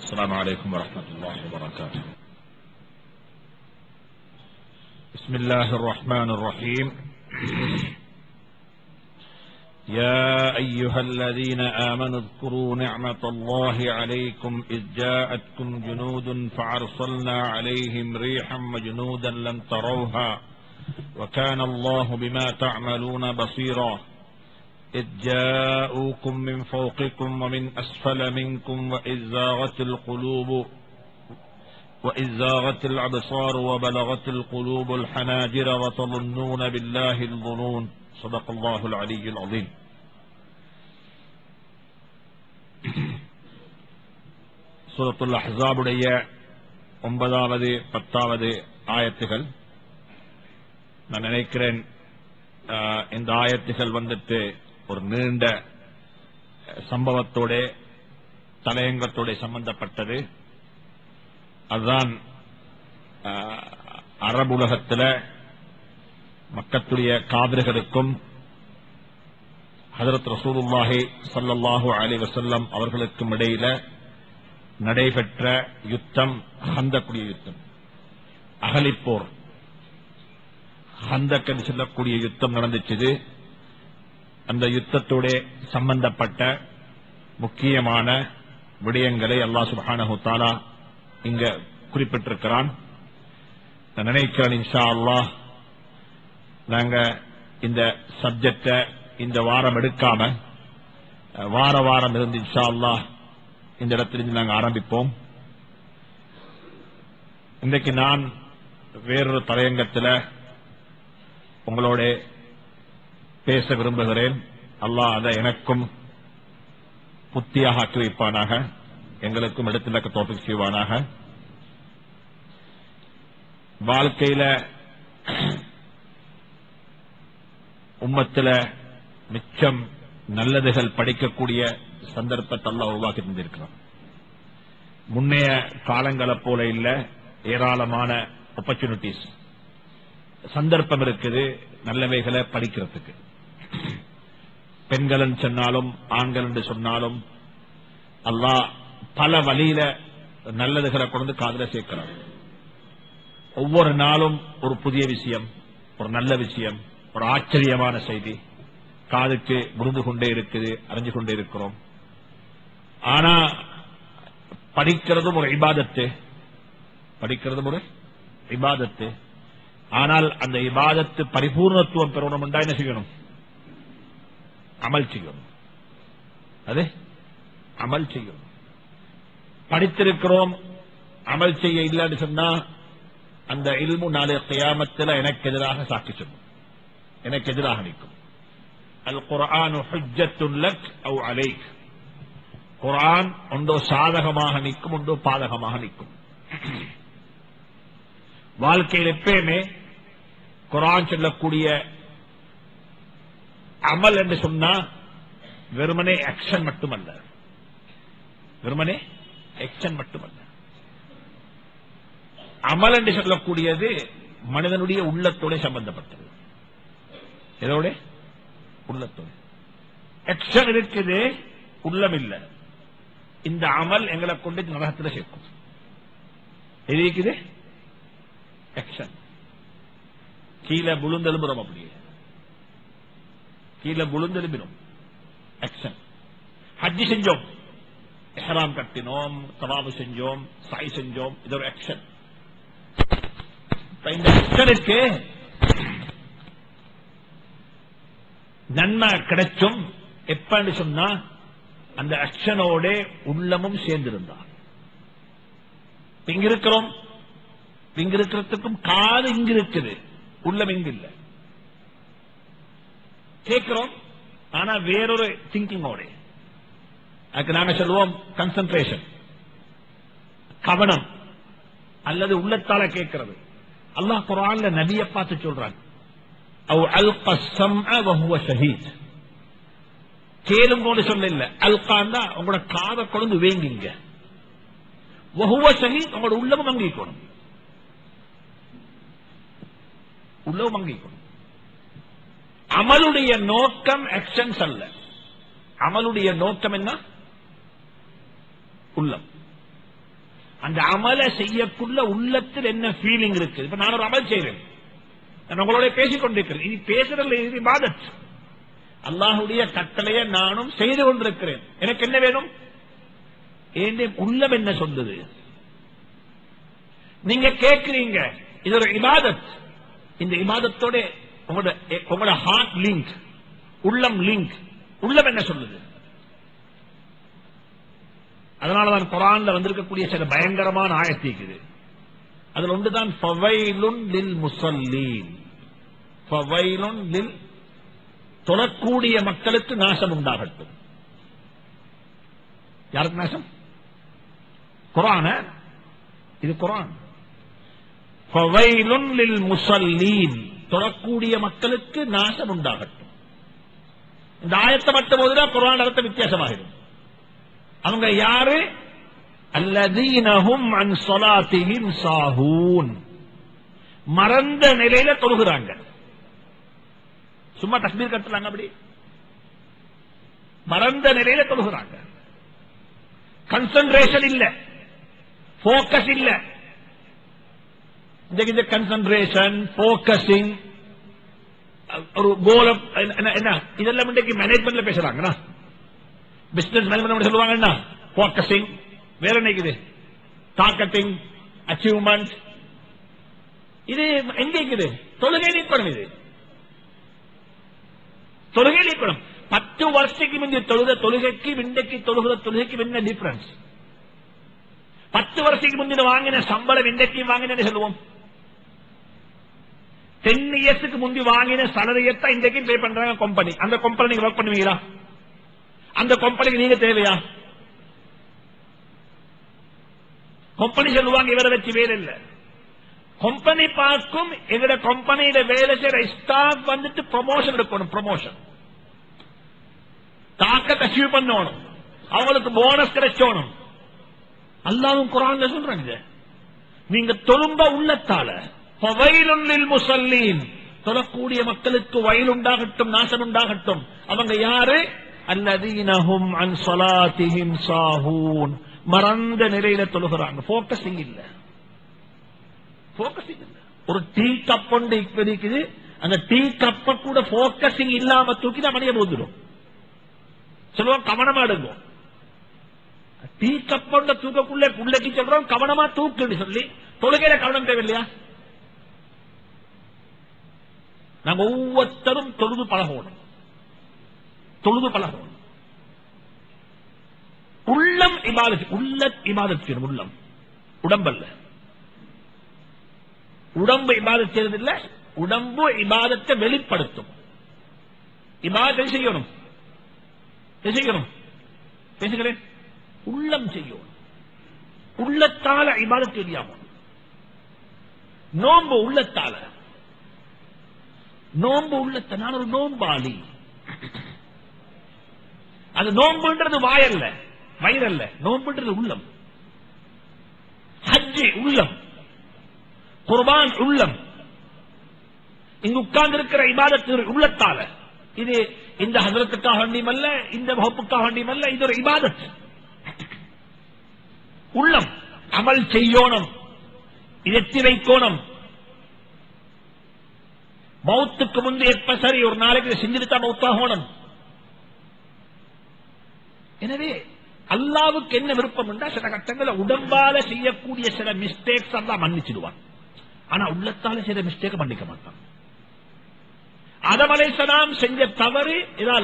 السلام عليكم ورحمة الله وبركاته بسم الله الرحمن الرحيم يا أيها الذين آمنوا اذكروا نعمة الله عليكم إذ جاءتكم جنود فأرسلنا عليهم ريحا وجنودا لم تروها وكان الله بما تعملون بصيرا إذ جاءوكم من فوقكم ومن أسفل منكم وإذ زاغت القلوب وإذ زاغت الأبصار وبلغت القلوب الحناجر وتظنون بالله الظنون صدق الله العلي العظيم சூரத்துல் அஹ்ஸாபுடைய ஒன்பதாவது பத்தாவது ஆயத்துகள் நான் நினைக்கிறேன் ஆஹ், இந்த ஆயத்துகள் வந்துட்டு ஒரு நீண்ட சம்பவத்தோட தலையங்கத்தோட சம்பந்தப்பட்டது அதுதான் ஆஹ், அரபுலகத்துல மக்களுடைய காவிர்களுக்கும் ஹதரத் ரசூலுல்லாஹி ஸல்லல்லாஹு அலைஹி வஸல்லம் அவர்களுக்கும் இடையில நடைபெற்ற யுத்தம் ஹந்தக்குடிய யுத்தம் அகலிப்போர் ஹந்தக் என்று சொல்லக்கூடிய யுத்தம் நடந்துச்சு அந்த யுத்தத்தோட சம்பந்தப்பட்ட முக்கியமான விடயங்களை அல்லாஹ் சுப்ஹானஹு தஆலா இங்க குறிப்பிட்டிருக்கிறான் நான் நினைக்கிறேன் இன்ஷா அல்லாஹ் நாங்க இந்த சப்ஜெக்ட இந்த வாரம் எடுக்காம அஹ், வார வாரம் இருந்து இன்ஷா அல்லாஹ் இந்த இடத்திலிருந்து நாங்க ஆரம்பிப்போம் இன்றைக்கு நான் வேறொரு தலையங்கத்தில் உங்களோட பேச விரும்புகிறேன் அல்லாஹ் அதை எனக்கும் புத்தியாக ஆக்கி வைப்பானாக எங்களுக்கும் இடத்திலக்க தோப்பிக் செய்வானாக வாழ்க்கையில உம்மத்தில மிச்சம் நல்லதுகள் படிக்கக்கூடிய சந்தர்ப்பத்தை அல்லாஹ் உருவாக்கி தந்திருக்கிறான் முன்னைய காலங்களை போல இல்ல ஏராளமான ஆப்பர்ச்சுனிட்டிஸ் சந்தர்ப்பம் இருக்குது நல்லவைகளை படிக்கிறதுக்கு பெண்கள் என்று சொன்னாலும் ஆண்கள் என்று சொன்னாலும் அல்லாஹ் பல வழியில நல்லதுகளை கொண்டு காதல சேர்க்கிறான் ஒவ்வொரு நாளும் ஒரு புதிய விஷயம் ஒரு நல்ல விஷயம் ஒரு ஆச்சரியமான செய்தி காதுக்கு விழுந்து கொண்டே இருக்குது அறிஞ்சு கொண்டே இருக்கிறோம் ஆனா படிக்கிறதும் ஒரு இபாதத்து படிக்கிறதும் ஒரு இபாதத்து ஆனால் அந்த இபாதத்து பரிபூர்ணத்துவம் பெறணும் என்றா என்ன செய்யணும் அமல் செய்யணும் அது அமல் செய்யணும் படித்திருக்கிறோம் அமல் செய்ய இல்லைன்னு சொன்னா அந்த இல்மு நாளை கியாமத்தில் எனக்கு எதிராக சாட்சி சொல்லும் எனக்கு எதிராக நிற்கும் அல் குர்ஆன் ஹுஜ்ஜத்துன் லக் அவ் அலைக் குர்ஆன் ஒன்றோ சாதகமாக நிற்கும் ஒன்றோ பாதகமாக நிற்கும் வாழ்க்கையில் எப்பயுமே குர்ஆன் சொல்லக்கூடிய அமல் என்று சொன்னா வெறுமனே ஆக்ஷன் மட்டுமல்ல வெறுமனே ஆக்ஷன் மட்டுமல்ல அமல் என்று சொல்லக்கூடியது மனிதனுடைய உள்ளத்தோட சம்பந்தப்பட்டது எதோட உள்ளத்தோட ஆக்ஷன் இருக்குது உள்ளம் இல்ல இந்த அமல் எங்களை கொண்டு நரகத்தில் சேர்க்கும் எது இருக்குது ஆக்ஷன் கீழே புழுந்தெலும்புறோம் அப்படியே கீழே புழுந்தெலும்பினோம் ஆக்ஷன் ஹஜ்ஜி செஞ்சோம் எஹராம் கட்டினோம் தவாபு செஞ்சோம் சாய் செஞ்சோம் இது ஒரு ஆக்ஷன் இப்ப இந்த ஆக்ஷனுக்கு நன்மை கிடைச்சும் எப்பன்னு சொன்னா அந்த ஆக்ஷனோட உள்ளமும் சேர்ந்திருந்தான் இப்ப இங்க இருக்கிறோம் இப்ப இங்க இருக்கிறதுக்கும் காது இங்க இருக்குது உள்ளம் இங்க இல்ல கேட்கிறோம் ஆனா வேறொரு திங்கிங்கோட அதுக்கு நாங்க சொல்லுவோம் கன்சன்ட்ரேஷன் கவனம் அல்லது உள்ளத்தால கேட்கிறது அல்லாஹ் குரான்ல நபிய பார்த்து சொல்றான் அவ் அல்க ஸம்அ வஹுவ ஷஹீத் கேளுங்கோடு சொல்ல இல்ல அல்காண்டா உங்களோட காதை கொண்டு வேங்கிங்க வஹுவ ஷஹீத் உங்களோட உள்ளமும் அங்கீக்கணும் உள்ளவும் அங்கீக்கணும் அமலுடைய நோக்கம் ஆக்ஷன்ஸ் அல்ல அமலுடைய நோக்கம் என்ன உள்ளம் அந்த அமலை செய்யக்குள்ள உள்ளத்தில் என்ன ஃபீலிங் இருக்கு இப்ப நான் ஒரு அமல் செய்றேன் நான் உங்களோட பேசிக் கொண்டிருக்கிறேன் இது பேசுறதுல இது இபாதத் அல்லாஹுடைய கட்டளையை நானும் செய்து கொண்டிருக்கிறேன் எனக்கு என்ன வேணும் ஏன் உள்ளம் என்ன சொல்லுது நீங்க கேட்கிறீங்க இது ஒரு இபாதத் இந்த இபாதத்தோட உங்களோட உங்களோட ஹார்ட் லிங்க் உள்ளம் லிங்க் உள்ளம் என்ன சொல்லுது அதனாலதான் குரான்ல வந்திருக்கக்கூடிய சில பயங்கரமான ஆயத்தி இருக்குது அதுல ஒன்றுதான் ஃபவைலுன் லில் முசல்லீன் ஃபவைலுன் லில் தொழக்கூடிய மக்களுக்கு நாசம் உண்டாகட்டும் யாருக்கு நாசம் குரான இது குரான் ஃபவைலுன் லில் முசல்லீன் தொழக்கூடிய மக்களுக்கு நாசம் உண்டாகட்டும் இந்த ஆயத்தை மட்டும் போதுதான் குரான் அர்த்தம் வித்தியாசமாகிடும் அவங்க யாரு அல்லதீனஹும் அன் சொலாத்திஹிம் சாஹூன் மறந்த நிலையில தொழுகிறாங்க சும்மா தஸ்மீர் கட்டுறாங்க அப்படி மறந்த நிலையில தொழுகிறாங்க கன்சன்ட்ரேஷன் இல்ல போக்கஸ் இல்ல இந்த இந்த கன்சன்ட்ரேஷன் போக்கசிங் ஒரு கோலம் என்ன- என்ன இதெல்லாம் இன்றைக்கு மேனேஜ்மெண்ட்ல பேசுறாங்கண்ணா பிசினஸ் மேனேஜ்மெண்ட் சொல்லுவாங்கன்னா போக்கசிங் வேற என்ன இருக்குது டார்கெட்டிங் அச்சீவ்மெண்ட் இது எங்க இருக்குது தொழுகை நீக்கணும் இது தொழுகை நீக்கணும் பத்து வருஷத்துக்கு முந்தைய தொழுத தொழுகைக்கு இன்றைக்கு தொழுகிற தொழுகைக்கு என்ன டிஃபரன்ஸ் பத்து வருஷத்துக்கு முந்தின வாங்கின சம்பளம் இன்றைக்கு வாங்கினேன்னு சொல்லுவோம் டென் இயர்ஸுக்கு முந்தி வாங்கின சலரியத்தை இன்றைக்கு பே பண்றாங்க கம்பெனி அந்த கம்பெனி நீங்க ஒர்க் பண்ணுவீங்களா அந்த கம்பெனிக்கு நீங்க தேவையா கம்பெனி சொல்லுவாங்க இவரை வச்சு வேலை இல்ல கம்பெனி பார்க்கும் எங்கட கம்பெனியில வேலை செய்யற ஸ்டாஃப் வந்துட்டு ப்ரொமோஷன் எடுக்கணும் ப்ரொமோஷன் தாக்கத்தை அச்சீவ் பண்ணணும் அவங்களுக்கு போனஸ் கிடைச்சோணும் அல்லாவும் குரான்ல சொல்றாங்க இத. நீங்க தொழும்ப உள்ளத்தால ஃபவைலுல் முசல்லீன் தொழக்கூடிய மக்களுக்கு வயல் உண்டாகட்டும் நாசம் உண்டாகட்டும் அவங்க யாரு அல்லதீனஹும் அன் ஸலாத்திஹிம் சாஹூன் மறந்த நிலையில தொழுகிறாங்க போக்கசிங் இல்ல போக்கசிங் இல்ல ஒரு டீ கப் ஒன்று இப்ப இருக்குது அந்த டீ கப்ப கூட போக்கசிங் இல்லாம தூக்கி தான் மணிய போந்துடும் சொல்லுவோம் கவனமா எடுங்க டீ கப்பண்ட தூக்கக்குள்ள புள்ளைக்கு சொல்றோம் கவனமா தூக்குன்னு சொல்லி தொழுகையில கவனம் தேவையில்லையா நாங்க ஒவ்வொருத்தரும் தொழுது பழகணும் தொழுது பழகணும் உள்ளம் இபாதத் உள்ள இபாதத் செய்யணும் உள்ளம் உடம்பல்ல உடம்பு இபாதத் செய்யறது இல்ல உடம்பு இபாதத்தை வெளிப்படுத்தும் இபாதத்தை செய்யணும் என்ன செய்யணும் பேசுகிறேன் உள்ளம் செய்யும் உள்ளத்தால இபாதத் தெரியாம நோன்பு உள்ளத்தால நோன்பு உள்ளத்தை நான் ஒரு நோன்பாளி அது நோன்புன்றது வாயல்ல வயிறல்ல நோன்புன்றது உள்ளம் ஹஜ்ஜி உள்ளம் குர்பான் உள்ளம் இங்கு உட்கார்ந்து இருக்கிற இபாதத்து உள்ளத்தால இது இந்த ஹசரத்துக்காக வேண்டியும் அல்ல இந்த வகுப்புக்காக வேண்டியும் அல்ல இது ஒரு இபாதத் உள்ளம் அமல் செய்யோணும் இதெத்தி வைக்கோணும் மௌத்துக்கு முன்பு எப்ப சரி ஒரு நாளைக்கு இதை செஞ்சுட்டு தான் மௌத்தாகணும் எனவே அல்லாவுக்கு என்ன விருப்பம் என்றா சில கட்டங்களில் உடம்பால செய்யக்கூடிய சில மிஸ்டேக்ஸ் எல்லாம் மன்னிச்சிடுவான் ஆனா உள்ளத்தால செய்த மிஸ்டேக் மன்னிக்க மாட்டான் அதமலை சலாம் செஞ்ச தவறு இதால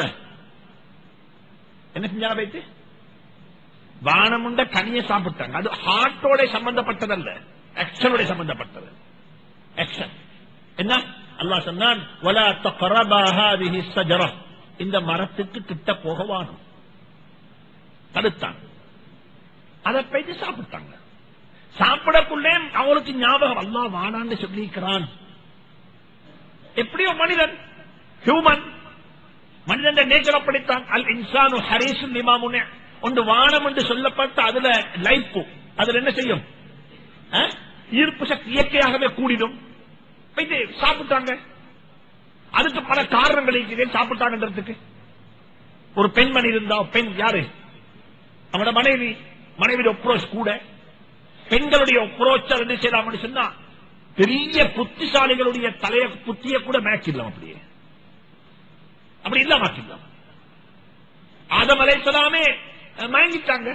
என்ன செஞ்சாங்க வைத்து வானமுண்ட கனியை சாப்பிட்டாங்க அது ஹார்ட்டோட சம்பந்தப்பட்டதல்ல ஆக்ஷனோட சம்பந்தப்பட்டது ஆக்ஷன் என்ன அல்லாஹ் சொன்னான் வலா தக்ரபா ஹாதிஹி ஷஜரா இந்த மரத்துக்கு கிட்ட போக வானம் தடுத்தான் அதை போயிட்டு சாப்பிட்டாங்க சாப்பிடக்குள்ளே அவளுக்கு ஞாபகம் அல்லாஹ் வானான்னு சொல்லியிருக்கிறான் எப்படியோ மனிதன் ஹியூமன் மனிதன் நேச்சர் அப்படித்தான் அல் இன்சானு ஹரீசு நிமாமுனே ஒன்று வானம் என்று சொல்லப்பட்ட அதுல லைஃப் அதுல என்ன செய்யும் அஹ்? ஈர்ப்பு சக்தி இயற்கையாகவே கூடிடும் போயிட்டு சாப்பிட்டாங்க அதுக்கு பல காரணங்கள் இருக்குது சாப்பிட்டாங்கன்றதுக்கு ஒரு பெண்மணி இருந்தா பெண் யாரு அவனோட மனைவி மனைவி அப்ரோச் கூட பெண்களுடைய புரோச்சர் என்ன செய்யலாம் சொன்னா பெரிய புத்திசாலிகளுடைய தலைய புத்திய கூட மேக்கிடலாம் அப்படியே அப்படி இல்ல மாற்றிடலாம் ஆதம் அலைசலாமே மயங்கிட்டாங்க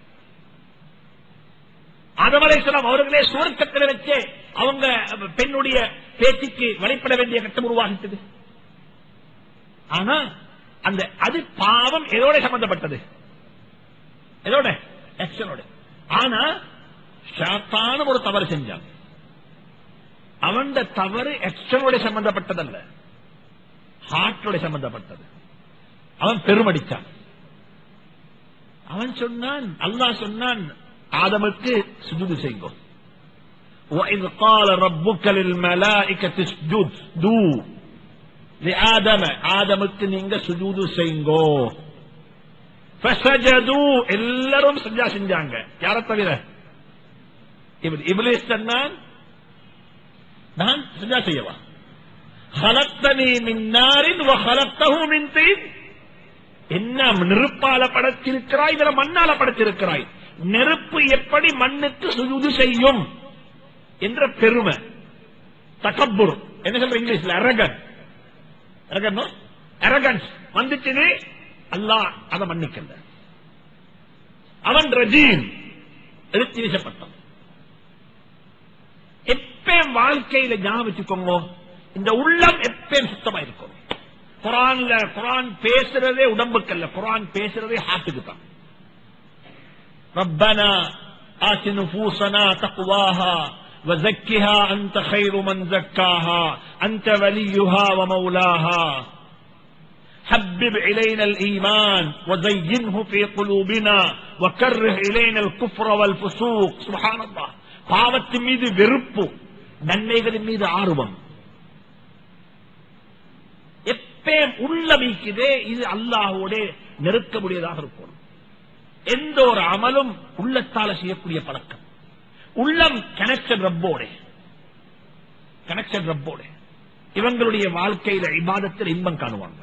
ஆதம் அலைசலாம் அவர்களே சுவர்க்கத்தில் வச்சே அவங்க பெண்ணுடைய பேச்சுக்கு வழிபட வேண்டிய கட்டம் உருவாகிட்டது ஆனா அந்த அது பாவம் எதோட சம்பந்தப்பட்டது எதோட ஆக்ஷனோட ஆனா ஷாத்தான ஒரு தவறு செஞ்சான் அவன் தவறு எக்ஷனோட சம்பந்தப்பட்டதல்ல ஹார்ட்டோட சம்பந்தப்பட்டது அவன் பெருமடிச்சான் அவன் சொன்னான் அல்லாஹ் சொன்னான் ஆதமுக்கு சுஜூது செய்யும் وإذ قال ربك للملائكة اسجدوا لآدم ஆதமுக்கு நீங்க சுஜூது செய்யுங்கோ فسجدوا எல்லாரும் சஜ்ஜா செஞ்சாங்க யார தவிர இப்லீஸ் சொன்னான் நான் சஜ்ஜா செய்யவா خلقتني من نار وخلقته من طين என்ன நெருப்பால படைத்திருக்கிறாய் இதுல மண்ணால படைத்திருக்கிறாய் நெருப்பு எப்படி மண்ணுக்கு சுஜூது செய்யும் என்ற பெருமை தகப்புர் என்ன சொல்ற இங்கிலீஷ்ல அரகன் அரகன் அரகன்ஸ் வந்துச்சுன்னு அல்லாஹ் அதை மன்னிக்கல அவன் ரஜீம் எடுத்து வீசப்பட்டான் எப்பயும் வாழ்க்கையில ஞாபகம் வச்சுக்கோங்க இந்த உள்ளம் எப்பயும் சுத்தமா இருக்கும் குரான்ல குரான் பேசுறதே உடம்புக்கல்ல குரான் பேசுறதே ஹார்ட்டுக்கு தான் ربنا آت نفوسنا تقواها وزكها أنت خير من زكاها أنت وليها ومولاها حبب إلينا الإيمان وزينه في قلوبنا وكره إلينا الكفر والفسوق سبحان الله பாவத்தின் மீது வெறுப்பு நன்மைகளின் மீது ஆர்வம் எப்பயும் உள்ளமிக்குதே இது அல்லாஹோட நெருக்க முடியதாக இருக்கும் எந்த ஒரு அமலும் உள்ளத்தால செய்யக்கூடிய பழக்கம் உள்ளம் கனெக்ஷன் ரப்போட கனெக்ஷன் ரப்போட இவங்களுடைய வாழ்க்கையில இபாதத்தில் இன்பம் காணுவாங்க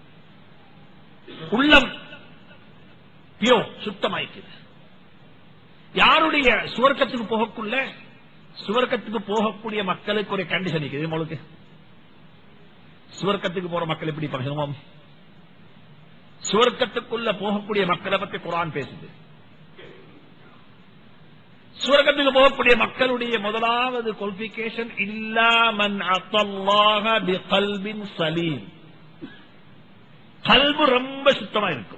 உள்ளம் பியோ சுத்தமாய்க்குது யாருடைய சுவர்க்கத்துக்கு போகக்குள்ள சுவர்க்கத்துக்கு போகக்கூடிய மக்களுக்கு ஒரு கண்டிஷன் இருக்குது உங்களுக்கு சுவர்க்கத்துக்கு போற மக்கள் எப்படி பண்ணுவோம் சுவர்க்கத்துக்குள்ள போகக்கூடிய மக்களை பத்தி குரான் பேசுது சுவர்க்கத்துக்கு போகக்கூடிய மக்களுடைய முதலாவது குவாலிபிகேஷன் இல்லாமன் அத்தல்லாக பி கல்பின் சலீம் கல்பு ரொம்ப சுத்தமா இருக்கும்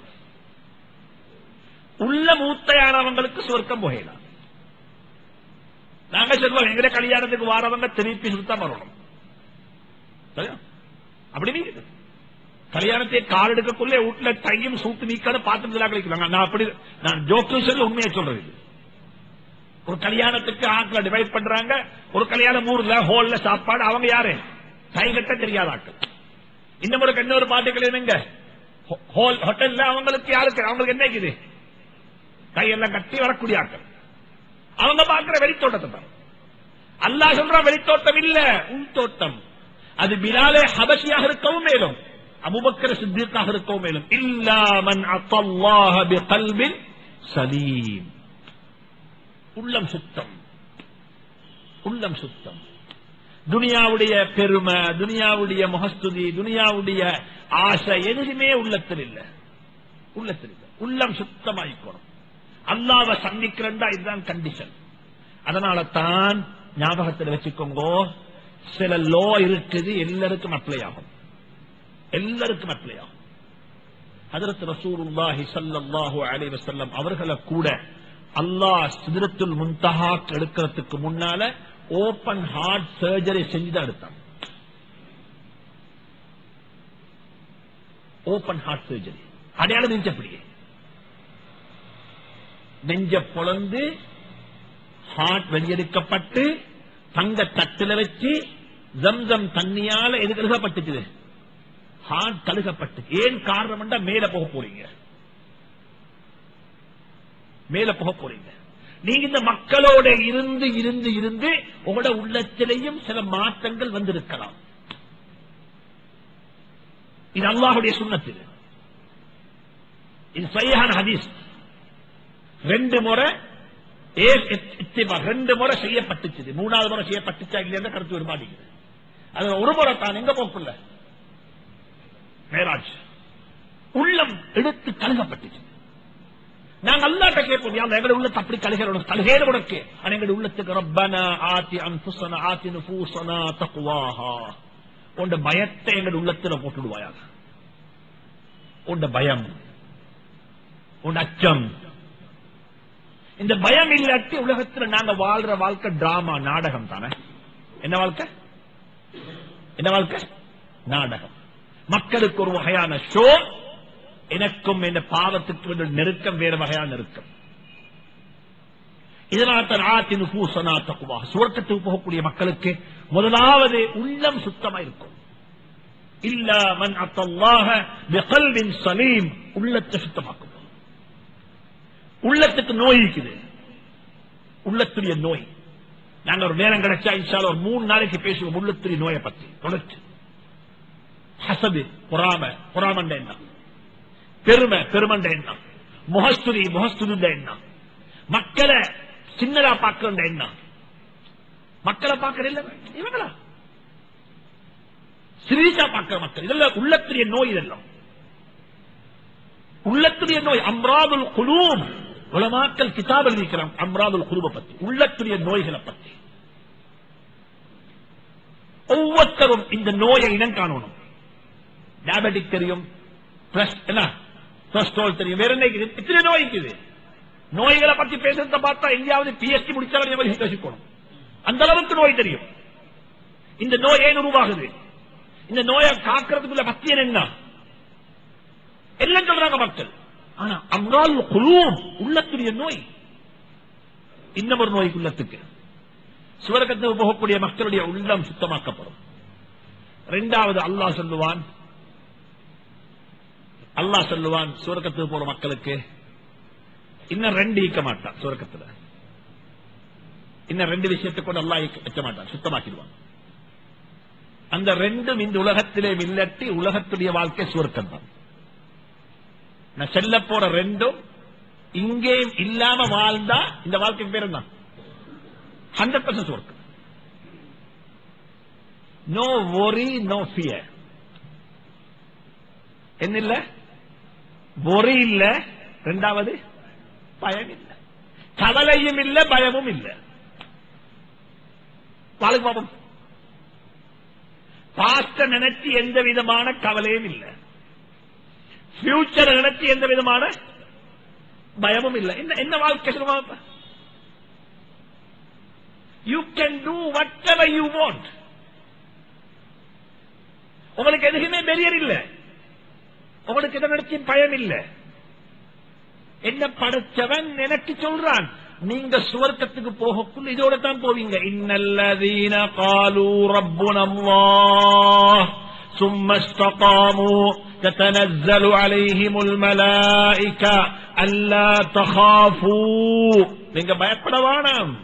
உள்ள மூத்தையானவங்களுக்கு சுவர்க்கம் போகலாம் நாங்க சொல்லுவோம் எங்க கல்யாணத்துக்கு வாரவங்க திருப்பி சுத்தம் வரணும் சரியா? அப்படி நீங்க கல்யாணத்தை கால் எடுக்கக்குள்ளே வீட்டுல டையும் சூட்டு நீக்காத பாத்திரத்தில் கழிக்கிறாங்க நான் அப்படி நான் ஜோக்கு சொல்லி உண்மையை சொல்றது இது. ஒரு கல்யாணத்துக்கு ஆட்களை டிவைட் பண்றாங்க ஒரு கல்யாணம் ஊர்ல ஹோல்ல சாப்பாடு அவங்க யாரு கை கட்ட தெரியாத ஆட்கள் இன்னும் ஒரு இன்னொரு பாட்டு கல்யாணங்க ஹோல் ஹோட்டல்ல அவங்களுக்கு யாருக்கு அவங்களுக்கு என்ன இருக்குது கையெல்லாம் கட்டி வரக்கூடிய ஆட்கள் அவங்க பாக்குற வெளித்தோட்டத்தை தான் அல்லாஹ் சொல்ற வெளித்தோட்டம் இல்ல உள்தோட்டம் அது பிலாலே ஹபஷியாக இருக்கவும் மேலும் அபுபக்கர சித்திக்காக இருக்கவும் மேலும் இல்லாமன் அத்தல்லாஹ பிகல்பின் சலீம் உள்ளம் சுத்தம் உள்ளம் சுத்தம் துனியாவுடைய பெருமை துனியாவுடைய முகஸ்துதி துனியாவுடைய ஆசை எதுவுமே உள்ளத்தில் இல்ல உள்ளத்தில் இல்ல உள்ளம் சுத்தமாயிக்கணும் அல்லாவை சந்திக்கிறண்டா இதுதான் கண்டிஷன் அதனால தான் ஞாபகத்தில் வச்சுக்கோங்க சில லோ இருக்குது எல்லாருக்கும் அப்ளை ஆகும் எல்லாருக்கும் அப்ளை ஆகும் ஹதரத் ரசூலுல்லாஹி ஸல்லல்லாஹு அலைஹி வஸல்லம் அவர்களை கூட அல்லாஹ் சிதறத்துல் முன்தஹா எடுக்கிறதுக்கு முன்னால ஓபன் ஹார்ட் சர்ஜரி செஞ்சுதான் எடுத்தாங்க ஓபன் ஹார்ட் சர்ஜரி அடையாளம் நெஞ்சப்படியே நெஞ்ச பொழந்து ஹார்ட் வெளியெடுக்கப்பட்டு தங்க தட்டுல வச்சு ஜம்சம் தண்ணியால எது கழுகப்பட்டுச்சு ஹார்ட் கழுகப்பட்டு ஏன் காரணம் மேல போக போறீங்க மேல போக போறீங்க நீங்க இந்த மக்களோட இருந்து இருந்து இருந்து உங்களோட உள்ளத்திலேயும் சில மாற்றங்கள் வந்திருக்கலாம் இது அல்லாஹுடைய சுண்ணத்தில் இது சரியான ஹதீஸ் ரெண்டு முறை ஏ இத்- இத்திபா ரெண்டு முறை செய்யப்பட்டுச்சு மூணாவது முறை செய்யப்பட்டுச்சா இல்லையா கருத்து வேறுபாடிக்குது அது ஒரு முறை தான் எங்க போக்குள்ள மேராஜ் உள்ளம் எடுத்து கழுகப்பட்டுச்சு நாங்க அல்லாட்ட கேட்போம் யா அல்லாஹ், எங்களுடைய உள்ளத்தை அப்படி கழுகிறோம் கழுகேற உனக்கு ஆனா எங்களுடைய உள்ளத்துக்கு ரப்பனா ஆத்தி அன்புசனா ஆத்தி நுஃபூசனா தக்வாஹா உண்ட பயத்தை எங்களுடைய உள்ளத்துல போட்டுடுவாயாக உண்ட பயம் உண்ட அச்சம் இந்த பயம் இல்லாட்டி உலகத்துல நாங்க வாழ்ற வாழ்க்கை டிராமா நாடகம் தானே என்ன வாழ்க்கை என்ன வாழ்க்கை நாடகம் மக்களுக்கு ஒரு வகையான ஷோ எனக்கும் இந்த பாவத்துக்கு உள்ள நெருக்கம் வேறு வகையான நெருக்கம் இதனால் ஆத்தி நுபூசனா தக்குவா சுவர்க்கத்துக்கு போகக்கூடிய மக்களுக்கு முதலாவது உள்ளம் சுத்தமா இருக்கும் இல்ல மன் அத்தல்லாஹ பிகல்பின் சலீம் உள்ளத்தை சுத்தமாக்கும் உள்ளத்துக்கு நோய் இருக்குது உள்ளத்துடைய நோய் நாங்க ஒரு நேரம் கிடைச்சா இன்ஷால ஒரு மூணு நாளைக்கு பேசுவோம் உள்ளத்துடைய நோயை பத்தி தொடர்ச்சி ஹசது பொறாம பொறாமண்ட எண்ணம் பெருமை பெருமண்ட எண்ணம் முகஸ்துதி முகஸ்துதிந்த எண்ணம் மக்களை சின்னதா பார்க்கிற எண்ணம் மக்களை பார்க்கிற இல்ல இவங்களா சிரீசா பார்க்கிற மக்கள் இதெல்லாம் உள்ளத்துடைய நோய் இதெல்லாம் உள்ளத்துடைய நோய் அம்ராதுல் குலூம் உலமாக்கல் கிதாப் எழுதிக்கிறான் அம்ராதுல் குலூப பத்தி உள்ளத்துடைய நோய்களை பத்தி ஒவ்வொருத்தரும் இந்த நோயை இனம் காணணும் டயபெட்டிக் தெரியும் பிரஸ் என்ன கொலஸ்ட்ரால் தெரியும் வேற என்ன இருக்குது? எத்தனை நோய் இருக்குது நோய்களை பத்தி பேசுறத பார்த்தா எங்கேயாவது பிஎஸ்டி முடிச்சவங்க யோசிக்கணும் அந்த அளவுக்கு நோய் தெரியும் இந்த நோய் ஏன் உருவாகுது இந்த நோயை காக்கிறதுக்குள்ள பத்தியன் என்ன எல்லாம் சொல்றாங்க மக்கள் ஆனா அம்ரால் குழுவும் உள்ளத்துடைய நோய் இன்னும் ஒரு நோய் உள்ளத்துக்கு சுவரகத்துக்கு போகக்கூடிய மக்களுடைய உள்ளம் சுத்தமாக்கப்படும் இரண்டாவது அல்லாஹ் சொல்லுவான் அல்லாஹ் சொல்லுவான் சுவர்க்கத்துக்கு போற மக்களுக்கு இன்னும் ரெண்டு ஈக்க மாட்டான் சுவர்க்கத்துல இன்னும் ரெண்டு விஷயத்தை கொண்டு அல்லாஹ் ஈக்க- வைக்க மாட்டான் சுத்தமாக்கிடுவான் அந்த ரெண்டும் இந்த உலகத்திலே இல்லட்டி உலகத்துடைய வாழ்க்கை சுவர்க்கம் தான் நான் செல்ல போற ரெண்டும் இங்கேயும் இல்லாம வாழ்ந்தா இந்த வாழ்க்கை பேர் என்ன ஹண்ட்ரட் பர்சன்ட் சுவர்க்கம் நோ worry நோ ஃபியர் என்ன இல்ல பொறி இல்ல ரெண்டாவது பயம் இல்ல கவலையும் இல்ல பயமும் இல்ல வாழுங்க பாப்போம் பாஸ்ட நினைச்சு எந்த விதமான கவலையும் இல்ல ஃபியூச்சர் நினைச்சு எந்த விதமான பயமும் இல்ல என்ன என்ன வாழ்க்கை சொல்லுவாங்க you can do whatever you want உங்களுக்கு எதுக்குமே பெரியர் இல்ல உங்களுக்கு எதை நினைச்சு பயம் இல்ல என்ன படைச்சவன் எனக்கு சொல்றான் நீங்க சுவர்க்கத்துக்கு போகக்குள்ள இதோட தான் போவீங்க இன்னல்லதீன காலு ரப்புனல்லாஹ் ثم استقاموا تتنزل عليهم الملائكة ألا تخافوا நீங்க பயப்பட வேணாம்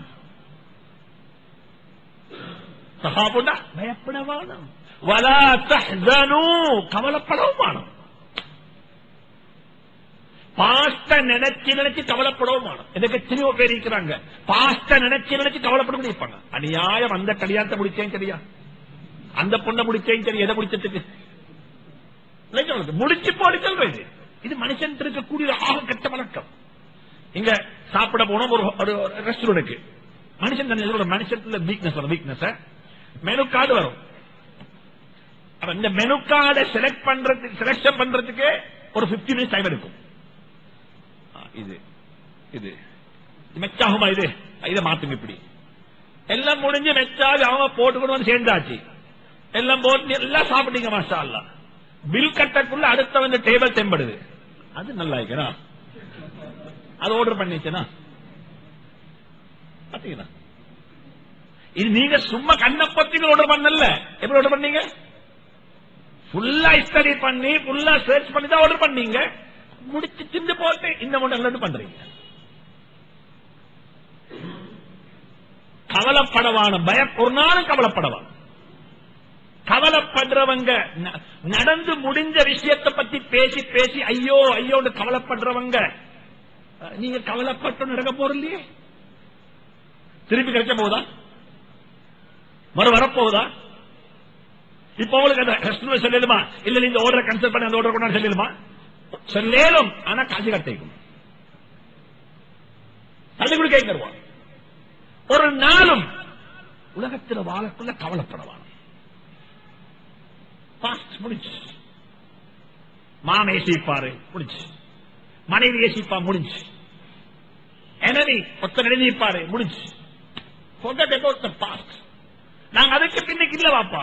தகாபுண்டா பயப்பட வேணாம் வலா தஹ்சனு கவலைப்படவும் வேணாம் பாஸ்ட நினைச்சு நினைச்சு கவலைப்படவும் வேணும் எனக்கு எத்தனையோ பேர் இருக்கிறாங்க பாஸ்ட நினைச்சு நினைச்சு கவலைப்பட இருப்பாங்க அநியாயம் அந்த கல்யாணத்தை முடிச்சேன் சரியா அந்த பொண்ணை முடிச்சேன் சரி எதை முடிச்சதுக்கு இல்லை சொல்றது. முடிச்சு போடி சொல்றது இது மனுஷன் இருக்கக்கூடிய ஆக கெட்ட வழக்கம் இங்க சாப்பிட போனோம் ஒரு ஒரு ரெஸ்டாரண்ட்டுக்கு மனுஷன் தன்னை சொல்ற மனுஷத்துல வீக்னஸ் வரும் வீக்னஸ் மெனு கார்டு வரும் அப்ப இந்த மெனு கார்டை செலக்ட் பண்றதுக்கு செலக்ஷன் பண்றதுக்கு ஒரு 50 மினிட்ஸ் டைம் எடுக்கும் ஆ, இது இது இது மெச்சாகுமா இது இதை மாத்துங்க இப்படி எல்லாம் முடிஞ்சு மெச்சாகி அவங்க போட்டுக்கொண்டு வந்து சேர்ந்தாச்சு எல்லாம் போட்டு எல்லாம் சாப்பிட்டீங்க மாஷா அல்லா பில் கட்டக்குள்ள அடுத்த வந்து டேபிள் தெம்படுது அது நல்லா இருக்கா அது ஆர்டர் பண்ணிச்சுனா பாத்தீங்களா இது நீங்க சும்மா கண்ண பத்தி ஆர்டர் பண்ணல எப்படி ஆர்டர் பண்ணீங்க ஃபுல்லா ஸ்டடி பண்ணி ஃபுல்லா சர்ச் பண்ணி தான் ஆர்டர் பண்ணீங்க முடிச்சு தின்னு போட்டு இந்த மட்டும் பண்றீங்க கவலைப்படவான பய ஒரு நாளும் கவலைப்படவான் கவலைப்படுறவங்க ந- நடந்து முடிஞ்ச விஷயத்தை பத்தி பேசி பேசி ஐயோ ஐயோன்னு கவலைப்படுறவங்க அஹ், நீங்க கவலைப்பட்டு நடக்க போற இல்லையே திருப்பி கிடைக்க போகுதா மறு வரப்போகுதா இப்ப உங்களுக்கு அந்த கஸ்டமர் சொல்லலுமா இல்ல இந்த ஆர்டர் கேன்சல் பண்ணி அந்த ஆர்டர் கொண்டாந்து சொல்லலுமா சொல்லேலும் ஆனா காசு கட்டிக்கும் தள்ளி கூட கேட்கருவான் ஒரு நாளும் உலகத்தில் வாழக்குள்ள கவலைப்படவான் பாஸ்ட் முடிஞ்சு மாம ஏசிப்பாரு முடிஞ்சு மனைவி ஏசிப்பா முடிஞ்சு எனவே ஒத்த எழுதிப்பாரு முடிஞ்சு forget about the past நாங்க அதுக்கு பின்னுக்கு இல்ல வாப்பா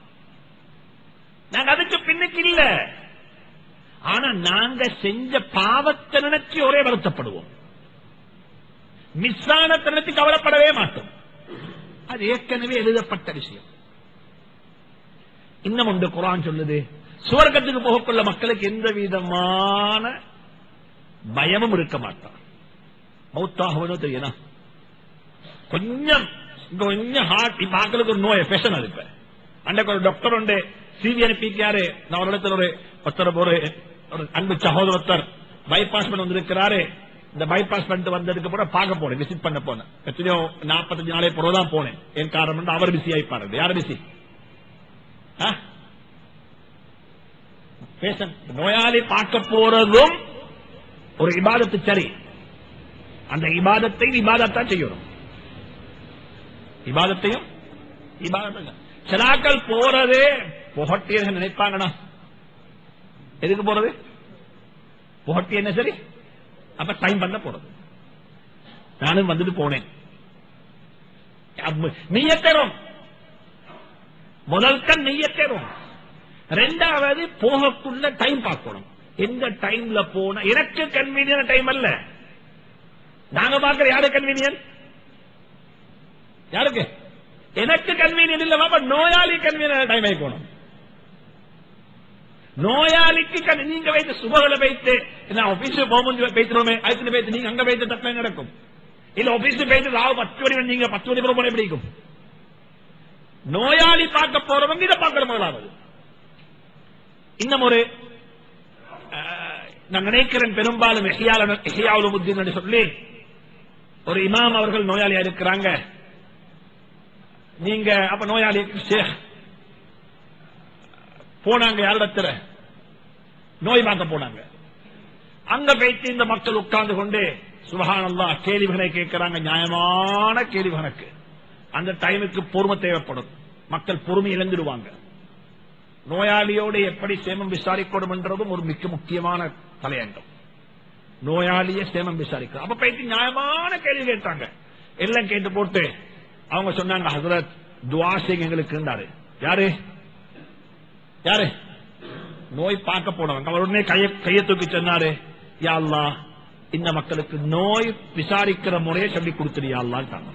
நாங்க அதுக்கு பின்னுக்கு இல்ல ஆனா நாங்க செஞ்ச பாவத்தை நினைச்சு ஒரே வருத்தப்படுவோம் மிஸ் ஆனத்தை நினைச்சு கவலைப்படவே மாட்டோம் அது ஏற்கனவே எழுதப்பட்ட விஷயம் இன்னும் ஒன்று குரான் சொல்லுது சுவர்க்கத்துக்கு போகக்குள்ள மக்களுக்கு எந்த விதமான பயமும் இருக்க மாட்டான் மௌத்தாகவனோ தெரியணும் கொஞ்சம் இங்க கொஞ்சம் ஹார்ட் இப்ப ஆக்களுக்கு ஒரு நோய் பேஷன் அது இப்ப அன்றைக்கு ஒரு டாக்டர் உண்டு சிவி அனுப்பிக்காரு நான் ஒரு இடத்துல ஒரு ஒருத்தர் ஒரு ஒரு அன்பு சகோதரத்தர் பைபாஸ் பண்ண வந்திருக்கிறாரு இந்த பைபாஸ் பண்ணிட்டு வந்ததுக்கு அப்புறம் பார்க்க போனேன் விசிட் பண்ண போனேன் எத்தனையோ நாற்பத்தஞ்சு நாளே பிறகுதான் போனேன் என் காரணம் அவர் பிஸி ஆயிப்பாரு யார் பிஸி பேச நோயாளி பார்க்க போறதும் ஒரு இபாதத்து சரி அந்த இபாதத்தை இபாதத்தான் செய்யணும் இபாதத்தையும் இபாதத்தை சிலாக்கள் போறதே புகட்டியர்கள் நினைப்பாங்கண்ணா எதுக்கு போறது புகட்டி என்ன சரி அப்ப டைம் பண்ண போறது நானும் வந்துட்டு போனேன் நெய்யத்தரும் முதல் கண் நெய்யத்தரும் ரெண்டாவது போகக்குள்ள டைம் பார்க்கணும் எந்த டைம்ல போன எனக்கு கன்வீனியன் டைம் அல்ல நாங்க பார்க்கிற யாரு கன்வீனியன் யாருக்கு எனக்கு கன்வீனியன் இல்ல பாப்பா நோயாளி கன்வீனியன் டைம் ஆயிக்கணும் நோயாளிக்கு கண் நீங்க வைத்து சுபகளை வைத்து நான் ஆபீஸ் போகும்போது பேசுறோமே அதுக்கு பேசி நீங்க அங்க வைத்து தப்ப நடக்கும் இல்ல ஆபீஸ் பேசி ராவ பத்து மணி நீங்க பத்து மணி போன எப்படி இருக்கும் நோயாளி பார்க்க போறவங்க இதை பார்க்கிற முதலாவது இன்னும் ஒரு நான் நினைக்கிறேன் பெரும்பாலும் எஹியாவுல் என்று சொல்லி ஒரு இமாம் அவர்கள் நோயாளியா இருக்கிறாங்க நீங்க அப்ப நோயாளி போனாங்க யாரிடத்துல நோய் பார்க்க போனாங்க அங்க வைத்து இந்த மக்கள் உட்கார்ந்து கொண்டு சுபகானல்லா கேள்விகளை கேட்கிறாங்க நியாயமான கேள்வி கணக்கு அந்த டைமுக்கு பொறுமை தேவைப்படும் மக்கள் பொறுமை இழந்துடுவாங்க நோயாளியோடு எப்படி சேமம் விசாரிக்கணும் என்றதும் ஒரு மிக முக்கியமான தலையங்கம் நோயாளிய சேமம் விசாரிக்க அப்ப போயிட்டு நியாயமான கேள்வி கேட்டாங்க எல்லாம் கேட்டு போட்டு அவங்க சொன்னாங்க ஹசரத் துவாசிங் எங்களுக்கு இருந்தாரு யாரு யாரு நோய் பார்க்க போனவங்க அவர் உடனே கைய கையை தூக்கி சொன்னாரு யா அல்லாஹ் இந்த மக்களுக்கு நோய் விசாரிக்கிற முறையை சொல்லி கொடுத்துரு யா அல்லாஹ்ட்டாங்க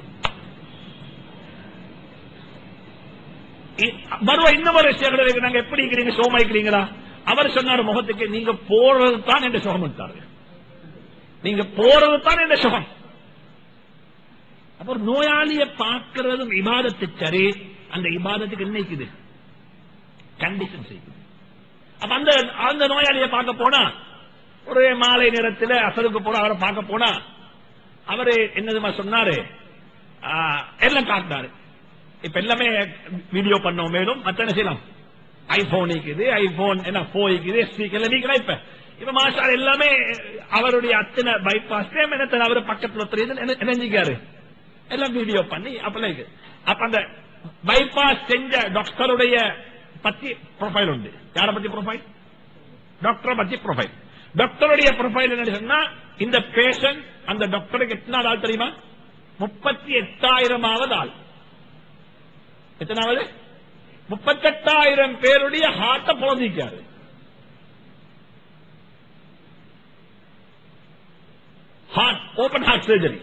வருவ இன்னும் ஒரு விஷயம் நாங்க எப்படி இருக்கிறீங்க சோமாய்க்கிறீங்களா அவர் சொன்னார் முகத்துக்கு நீங்க போறது தான் என்ற சுகம் எடுத்தாரு நீங்க போறது தான் என்ற சுகம் அப்ப ஒரு நோயாளியை பார்க்கிறதும் இபாதத்து சரி அந்த இபாதத்துக்கு என்ன இருக்குது கண்டிஷன் செய்யுது அப்ப அந்த அந்த நோயாளியை பார்க்க போனா ஒரு மாலை நேரத்தில் அசலுக்கு போனா அவரை பார்க்க போனா அவரு என்னதுமா சொன்னாரு எல்லாம் காட்டினாரு இப்ப எல்லாமே வீடியோ பண்ணோம் மேலும் மத்த என்ன செய்யலாம் ஐபோன் இருக்குது ஐபோன் என்ன போ இருக்குது ஸ்பீக்கர்ல நீங்களா இப்ப இப்ப மாஸ்டர் எல்லாமே அவருடைய அத்தனை பைபாஸ் என்ன அவர் பக்கத்துல தெரியுது நினைஞ்சிக்காரு எல்லாம் வீடியோ பண்ணி அப்பெல்லாம் அப்ப அந்த பைபாஸ் செஞ்ச டாக்டருடைய பத்தி ப்ரொஃபைல் உண்டு யார பத்தி ப்ரொஃபைல் டாக்டரை பத்தி ப்ரொஃபைல் டாக்டருடைய ப்ரொஃபைல் என்ன சொன்னா இந்த பேஷண்ட் அந்த டாக்டருக்கு எத்தனாவது ஆள் தெரியுமா முப்பத்தி எட்டாயிரமாவது ஆள் எத்தனாவது முப்பத்தெட்டாயிரம் பேருடைய ஹார்ட்ட பொழந்திக்காரு ஹார்ட் ஓபன் ஹார்ட் சர்ஜரி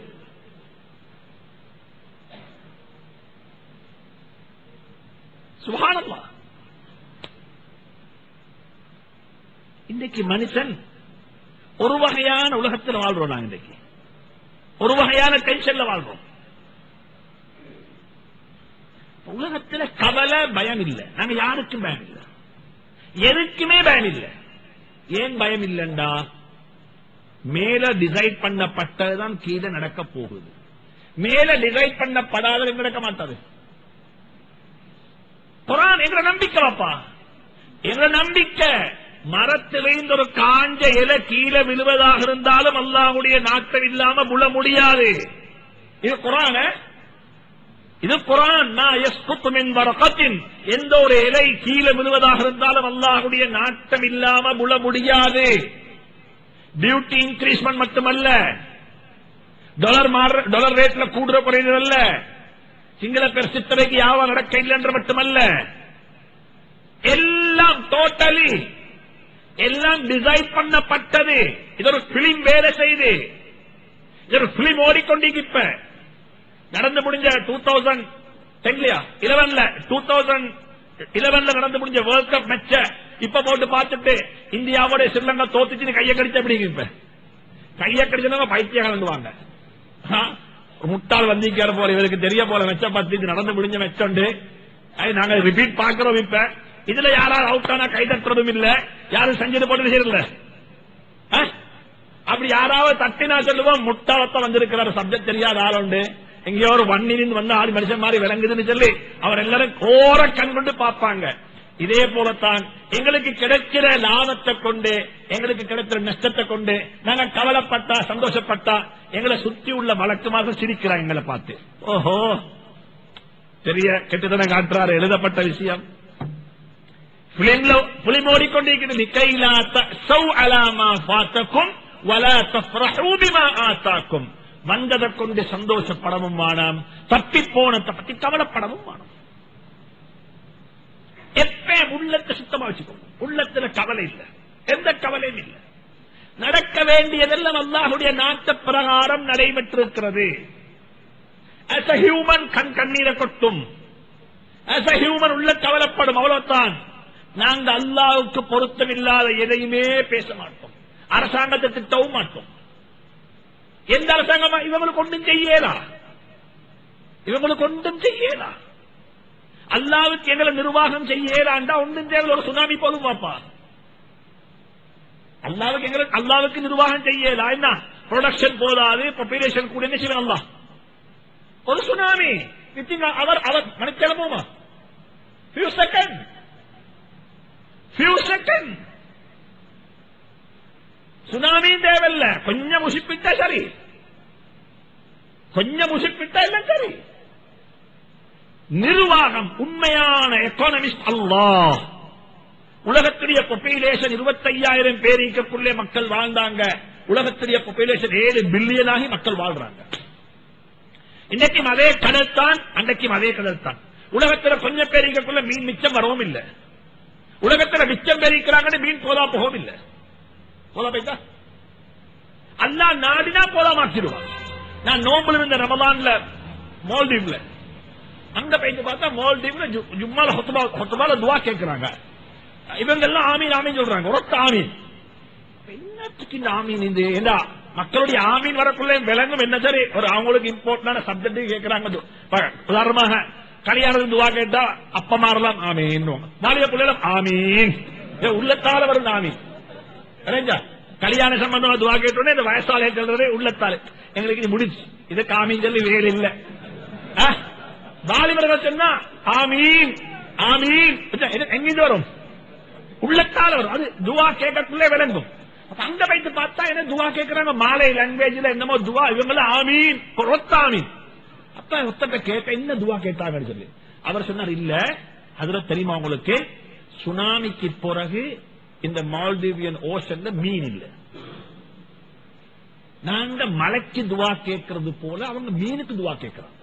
சுகானம்மா இன்றைக்கு மனுஷன் ஒரு வகையான உலகத்தில் வாழ்றோம் நாங்க இன்றைக்கு ஒரு வகையான டென்ஷன்ல வாழ்றோம் உலகத்துல கவலை பயம் இல்லை நாங்க யாருக்கும் பயம் இல்லை எதுக்குமே பயம் இல்லை ஏன் பயம் இல்லைண்டா மேல டிசைட் பண்ணப்பட்டதுதான் கீழே நடக்க போகுது மேல டிசைட் பண்ணப்படாத நடக்க மாட்டாது குரான் எங்களை நம்பிக்கை வாப்பா எங்களை நம்பிக்கை மரத்திலிருந்து ஒரு காஞ்ச இலை கீழே விழுவதாக இருந்தாலும் அல்லாஹ்வுடைய நாட்டம் இல்லாம முழ முடியாது இது குரான இது குரான் நான் எஸ்குத்தும் என்பரகத்தின் எந்த ஒரு இலை கீழே விழுவதாக இருந்தாலும் அல்லாஹ்வுடைய நாட்டம் இல்லாம முழ முடியாது டியூட்டி இன்க்ரீஸ்மெண்ட் மட்டுமல்ல டாலர் மாற டாலர் ரேட்ல கூடுற குறைந்ததல்ல சிங்கள பேர் சித்திரைக்கு யாவம் நடக்க இல்லை என்று மட்டுமல்ல எல்லாம் டோட்டலி எல்லாம் டிசைன் பண்ணப்பட்டது இது ஒரு பிலிம் வேலை செய்து இது ஒரு பிலிம் ஓடிக்கொண்டீங்க இப்ப நடந்து முடிஞ்ச டூ தௌசண்ட் டென்லயா இலவன்ல டூ தௌசண்ட் இலவன்ல நடந்து முடிஞ்ச வேர்ல்ட் கப் மேட்ச இப்ப போட்டு பார்த்துட்டு இந்தியாவோட ஸ்ரீலங்கா தோத்துச்சு கையை கடிச்சு அப்படிங்க இப்ப கையை கடிச்சவங்க பைத்தியம் கலந்துவாங்க ஆ? ஒரு முட்டாள் வந்திக்கார போல இவருக்கு தெரிய போல மெச்ச பத்தி இது நடந்து முடிஞ்ச மெச்சோண்டு அது நாங்க ரிப்பீட் பாக்குறோம் இப்ப இதுல யாராவது அவுட் ஆனா கை தட்டுறதும் இல்ல யாரும் செஞ்சது போட்டு செய்யல அப்படி யாராவது தட்டினா சொல்லுவோம் முட்டாளத்த வந்திருக்கிறார் சப்ஜெக்ட் தெரியாத ஆள் உண்டு எங்கேயோ ஒரு வண்ணிலிருந்து வந்த ஆள் மனுஷன் மாதிரி விளங்குதுன்னு சொல்லி அவர் எல்லாரும் கோர கண் கொண்டு பார்ப்பாங்க இதே போலத்தான் எங்களுக்கு கிடைக்கிற லாபத்தை கொண்டு எங்களுக்கு கிடைக்கிற நஷ்டத்தை கொண்டு நாங்க கவலைப்பட்டா சந்தோஷப்பட்டா எங்களை சுத்தி உள்ள வழக்கமாக சிரிக்கிறாங்க எங்களை பார்த்து ஓஹோ பெரிய கெட்டுத்தனை காட்டுறாரு எழுதப்பட்ட விஷயம் பிலிம்ல புலி ஓடிக்கொண்டிருக்கிறது லிக்கைலா தஸௌ அலா மா ஃபாத்தக்கும் வலா தஃப்ரஹூ பிமா ஆதாக்கும் வந்ததை கொண்டு சந்தோஷப்படவும் வேணாம் தப்பி போனதை பத்தி கவலைப்படவும் வேணாம் எப்ப உள்ளத்தை சுத்தமா வச்சுக்கோங்க உள்ளத்துல கவலை இல்ல எந்த கவலையும் இல்ல நடக்க வேண்டியதெல்லாம் அல்லாஹுடைய நாட்ட பிரகாரம் நடைபெற்றிருக்கிறது as a human கண் கண்ணீரை கொட்டும் as a human உள்ள கவலைப்படும் அவ்வளவுதான் நாங்க அல்லாவுக்கு பொருத்தமில்லாத எதையுமே பேச மாட்டோம் அரசாங்கத்தை திட்டவும் மாட்டோம் எந்த அரசாங்கமா இவங்களுக்கு ஒன்றும் செய்யலா இவங்களுக்கு ஒன்றும் செய்யலா அல்லாவுக்கு எங்களை நிர்வாகம் செய்யலாண்டா ஒன்றும் தேவை ஒரு சுனாமி போதும் பாப்பா அல்லாவுக்கு எங்களுக்கு அல்லாவுக்கு நிர்வாகம் செய்யலா என்ன ப்ரொடக்ஷன் போதாது பாப்புலேஷன் கூட என்ன செய்யலாம் அல்லாஹ் ஒரு சுனாமி வித்தின் அவர் அவர் மணிக்கிழமோமா ஃபியூ செகண்ட் ஃபியூ செகண்ட் சுனாமியும் தேவையில்ல கொஞ்சம் முசிப்பிட்டா சரி கொஞ்சம் முசிப்பிட்டா எல்லாம் சரி நிர்வாகம் உண்மையான எக்கானமிஸ்ட் அல்லாஹ் உலகத்துடைய பாப்புலேஷன் இருபத்தையாயிரம் பேர் இருக்கக்குள்ளே மக்கள் வாழ்ந்தாங்க உலகத்துடைய பாப்புலேஷன் ஏழு பில்லியன் ஆகி மக்கள் வாழ்றாங்க இன்னைக்கும் அதே கடல் தான் அன்றைக்கும் அதே கடல் தான் உலகத்துல கொஞ்சம் பேர் இருக்கக்குள்ள மீன் மிச்சம் வரவும் இல்லை உலகத்துல மிச்சம் பேர் இருக்கிறாங்கன்னு மீன் போதா போகவும் இல்லை போதா போயிட்டா அல்லா நாடினா போதா மாற்றிடுவான் நான் நோம்புல இருந்த ரமலான்ல மால்டீவ்ல அங்க போயிட்டு பார்த்தா மால்டீவ்ல ஜு- ஜும்மால ஹொத்துபா ஹொத்துபால துவா கேட்கிறாங்க இவங்க எல்லாம் ஆமீன் ஆமீன் சொல்றாங்க ஒரொத்த ஆமீன் என்னத்துக்கு இந்த ஆமீன் இந்த ஏண்டா மக்களுடைய ஆமீன் வரக்குள்ள விளங்கும் என்ன சரி ஒரு அவங்களுக்கு இம்பார்ட்டன்டான சப்ஜெக்ட் கேட்கிறாங்க து- ப- உதாரணமாக கல்யாணத்துக்கு துவா கேட்டா அப்ப மாறலாம் ஆமீன் நாளைய பிள்ளைகள் ஆமீன் ஏ, உள்ளத்தால வரும் ஆமீன் சரிங்களா? கல்யாண சம்பந்தமா துவா கேட்டோன்னே இந்த வயசாலே சொல்றதே உள்ளத்தாலே எங்களுக்கு இது முடிச்சு இது காமீன் சொல்லி வேறு இல்ல ஆ? வாலிபர்கள் சொன்னா ஆமீன் ஆமீன் இது எங்கிருந்து வரும் உள்ளத்தால வரும் அது துவா கேட்கக்குள்ளே விளங்கும் அப்ப அங்க வைத்து பார்த்தா என்ன துவா கேட்கறாங்க மாலை லாங்குவேஜ்ல என்னமோ துவா இவங்கள ஆமீன் ஒத்த ஆமீன் அப்ப ஒத்தட்ட கேட்க என்ன துவா கேட்டாங்கன்னு சொல்லி அவர் சொன்னார் இல்ல அதுல தெரியுமா உங்களுக்கு சுனாமிக்கு பிறகு இந்த மால்தீவியன் ஓஷன்ல மீன் இல்ல நாங்க மலைக்கு துவா கேட்கறது போல அவங்க மீனுக்கு துவா கேட்கறாங்க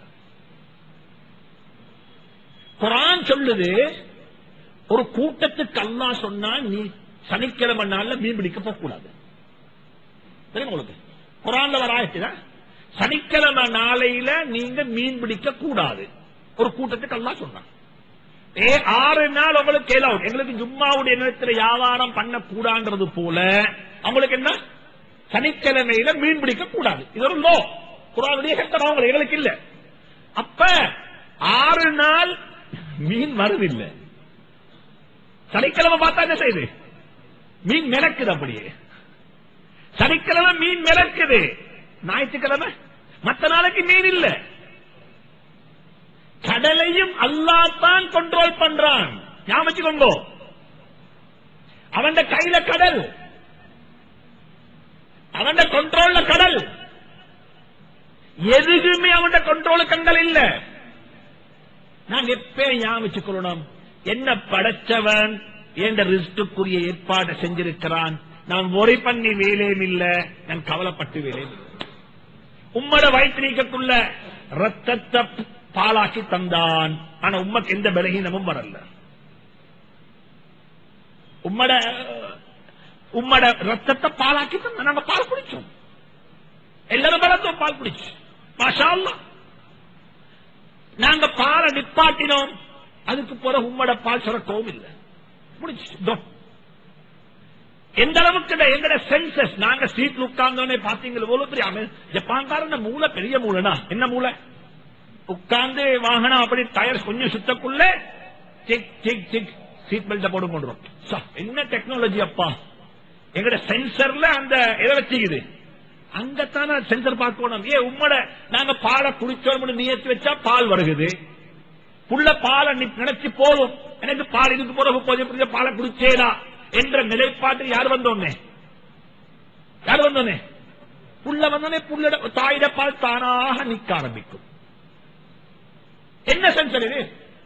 குரான் சொல்லுது ஒரு கூட்டத்துக்கு அல்லா சொன்னா நீ சனிக்கிழமை நாள்ல மீன் பிடிக்க போக கூடாது தெரியுமா உங்களுக்கு குரான்ல வர ஆயிடுச்சுனா சனிக்கிழமை நாளையில நீங்க மீன் பிடிக்க கூடாது ஒரு கூட்டத்துக்கு அல்லா சொன்னான் ஏ ஆறு நாள் உங்களுக்கு கேளாவும் எங்களுக்கு ஜும்மாவுடைய நேரத்தில் வியாபாரம் பண்ண கூடான்றது போல அவங்களுக்கு என்ன சனிக்கிழமையில மீன் பிடிக்க கூடாது இது ஒரு லோ குரானுடைய சட்டம் அவங்களுக்கு எங்களுக்கு இல்ல அப்ப ஆறு நாள் மீன் வருதில்லை சனிக்கிழமை பார்த்தா என்ன செய்யுது மீன் மிளக்குது அப்படியே சனிக்கிழமை மீன் மிளக்குது ஞாயிற்றுக்கிழமை மத்த நாளைக்கு மீன் இல்ல கடலையும் அல்லாஹ் தான் கண்ட்ரோல் பண்றான் ஞாபகம் வச்சுக்கோங்க அவன் கையில கடல் அவன் கண்ட்ரோல்ல கடல் எதுக்குமே அவன் கண்ட்ரோல் கண்கள் இல்ல நான் எப்ப ஞாபகம் வச்சுக்கொள்ளணும் என்ன படைச்சவன் என்ற ரிஸ்டுக்குரிய ஏற்பாடு செஞ்சிருக்கிறான் நான் ஒரை பண்ணி வேலையும் இல்ல நான் கவலைப்பட்டு வேலையும் இல்ல. உம்மட வயிற்று நீக்கக்குள்ள ரத்தத்தை பாலாக்கி தந்தான் ஆனா உம்மக்கு எந்த பலகீனமும் வரல உம்மட உம்மட ரத்தத்தை பாலாக்கி தந்தான் நாங்க பால் குடிச்சோம் எல்லாரும் பலத்தோம் பால் குடிச்சு மாஷா அல்லாஹ். நாங்க பாலை நிப்பாட்டினோம் அதுக்கு பிறகு உம்மட பால் சுரக்கவும் இல்லை முடிச்சு இதோ. எந்த அளவுக்கு இந்த எங்கட சென்சஸ் நாங்க ஸ்ட்ரீட்ல உட்கார்ந்தோடனே பாத்தீங்களா எவ்வளவு பெரிய அமை- ஜப்பான்காரன் மூளை பெரிய மூளைனா என்ன மூளை உட்கார்ந்து வாகனம் அப்படி டயர் கொஞ்சம் சுத்தக்குள்ள சிக் சிக் சிக் சீட் பெல்ட் போட்டு கொண்டுரும் சா, என்ன டெக்னாலஜி அப்பா எங்கட சென்சர்ல அந்த எதை வச்சுக்குது அங்கத்தான சென்சர் பார்க்கணும் ஏ உம்மட நாங்க பாலை குடிச்சோம் நியத்து வச்சா பால் வருகுது புள்ள பாலை நி- நினைச்சு போதும் எனக்கு பால் இதுக்கு பிறகு கொஞ்சம் கொஞ்சம் பாலை குடிச்சேடா என்ற நிலைப்பாட்டில் யார் வந்தோன்னே யார் வந்தோன்னே புள்ள வந்தோடனே புள்ள தாயிட பால் தானாக நிக்க ஆரம்பிக்கும் என்ன சென்சர் இது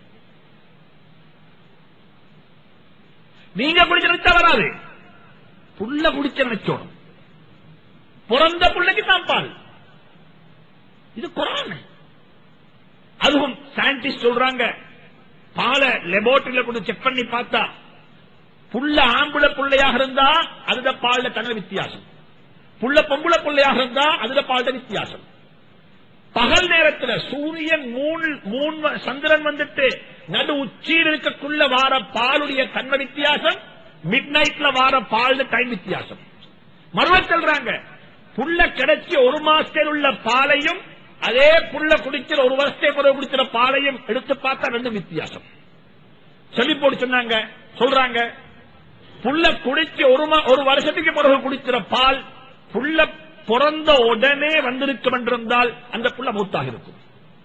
நீங்க குடிச்ச நினைச்சா வராது புள்ள குடிச்ச நினைச்சோம் பிறந்த புள்ளைக்கு தான் பால் இது குரான் அதுவும் சயின்டிஸ்ட் சொல்றாங்க பாலை லெபோரட்டரியில கொண்டு செக் பண்ணி பார்த்தா புள்ள ஆம்புல புள்ளையாக இருந்தா அதுல பால்ல தன வித்தியாசம் புள்ள பொம்புல புள்ளையாக இருந்தா அதுல பால்ல வித்தியாசம் பகல் நேரத்துல சூரியன் மூணு மூணு சந்திரன் வந்துட்டு நடு உச்சியில் இருக்கக்குள்ள வார பாலுடைய தன்மை வித்தியாசம் மிட் நைட்ல வார பால் டைம் வித்தியாசம் மறுவ சொல்றாங்க புள்ள கிடைச்சி ஒரு மாசத்தில் உள்ள பாலையும் அதே புள்ள குடிக்கிற ஒரு வருஷத்தை பிறகு குடிக்கிற பாலையும் எடுத்து பார்த்தா ரெண்டு வித்தியாசம் சொல்லி போட்டு சொன்னாங்க சொல்றாங்க புள்ள குடிச்சு ஒரு மா- ஒரு வருஷத்துக்கு பிறகு குடிக்கிற பால் புள்ள பிறந்த உடனே வந்திருக்கும் என்றிருந்தால் அந்த புள்ள மூத்தாக இருக்கும்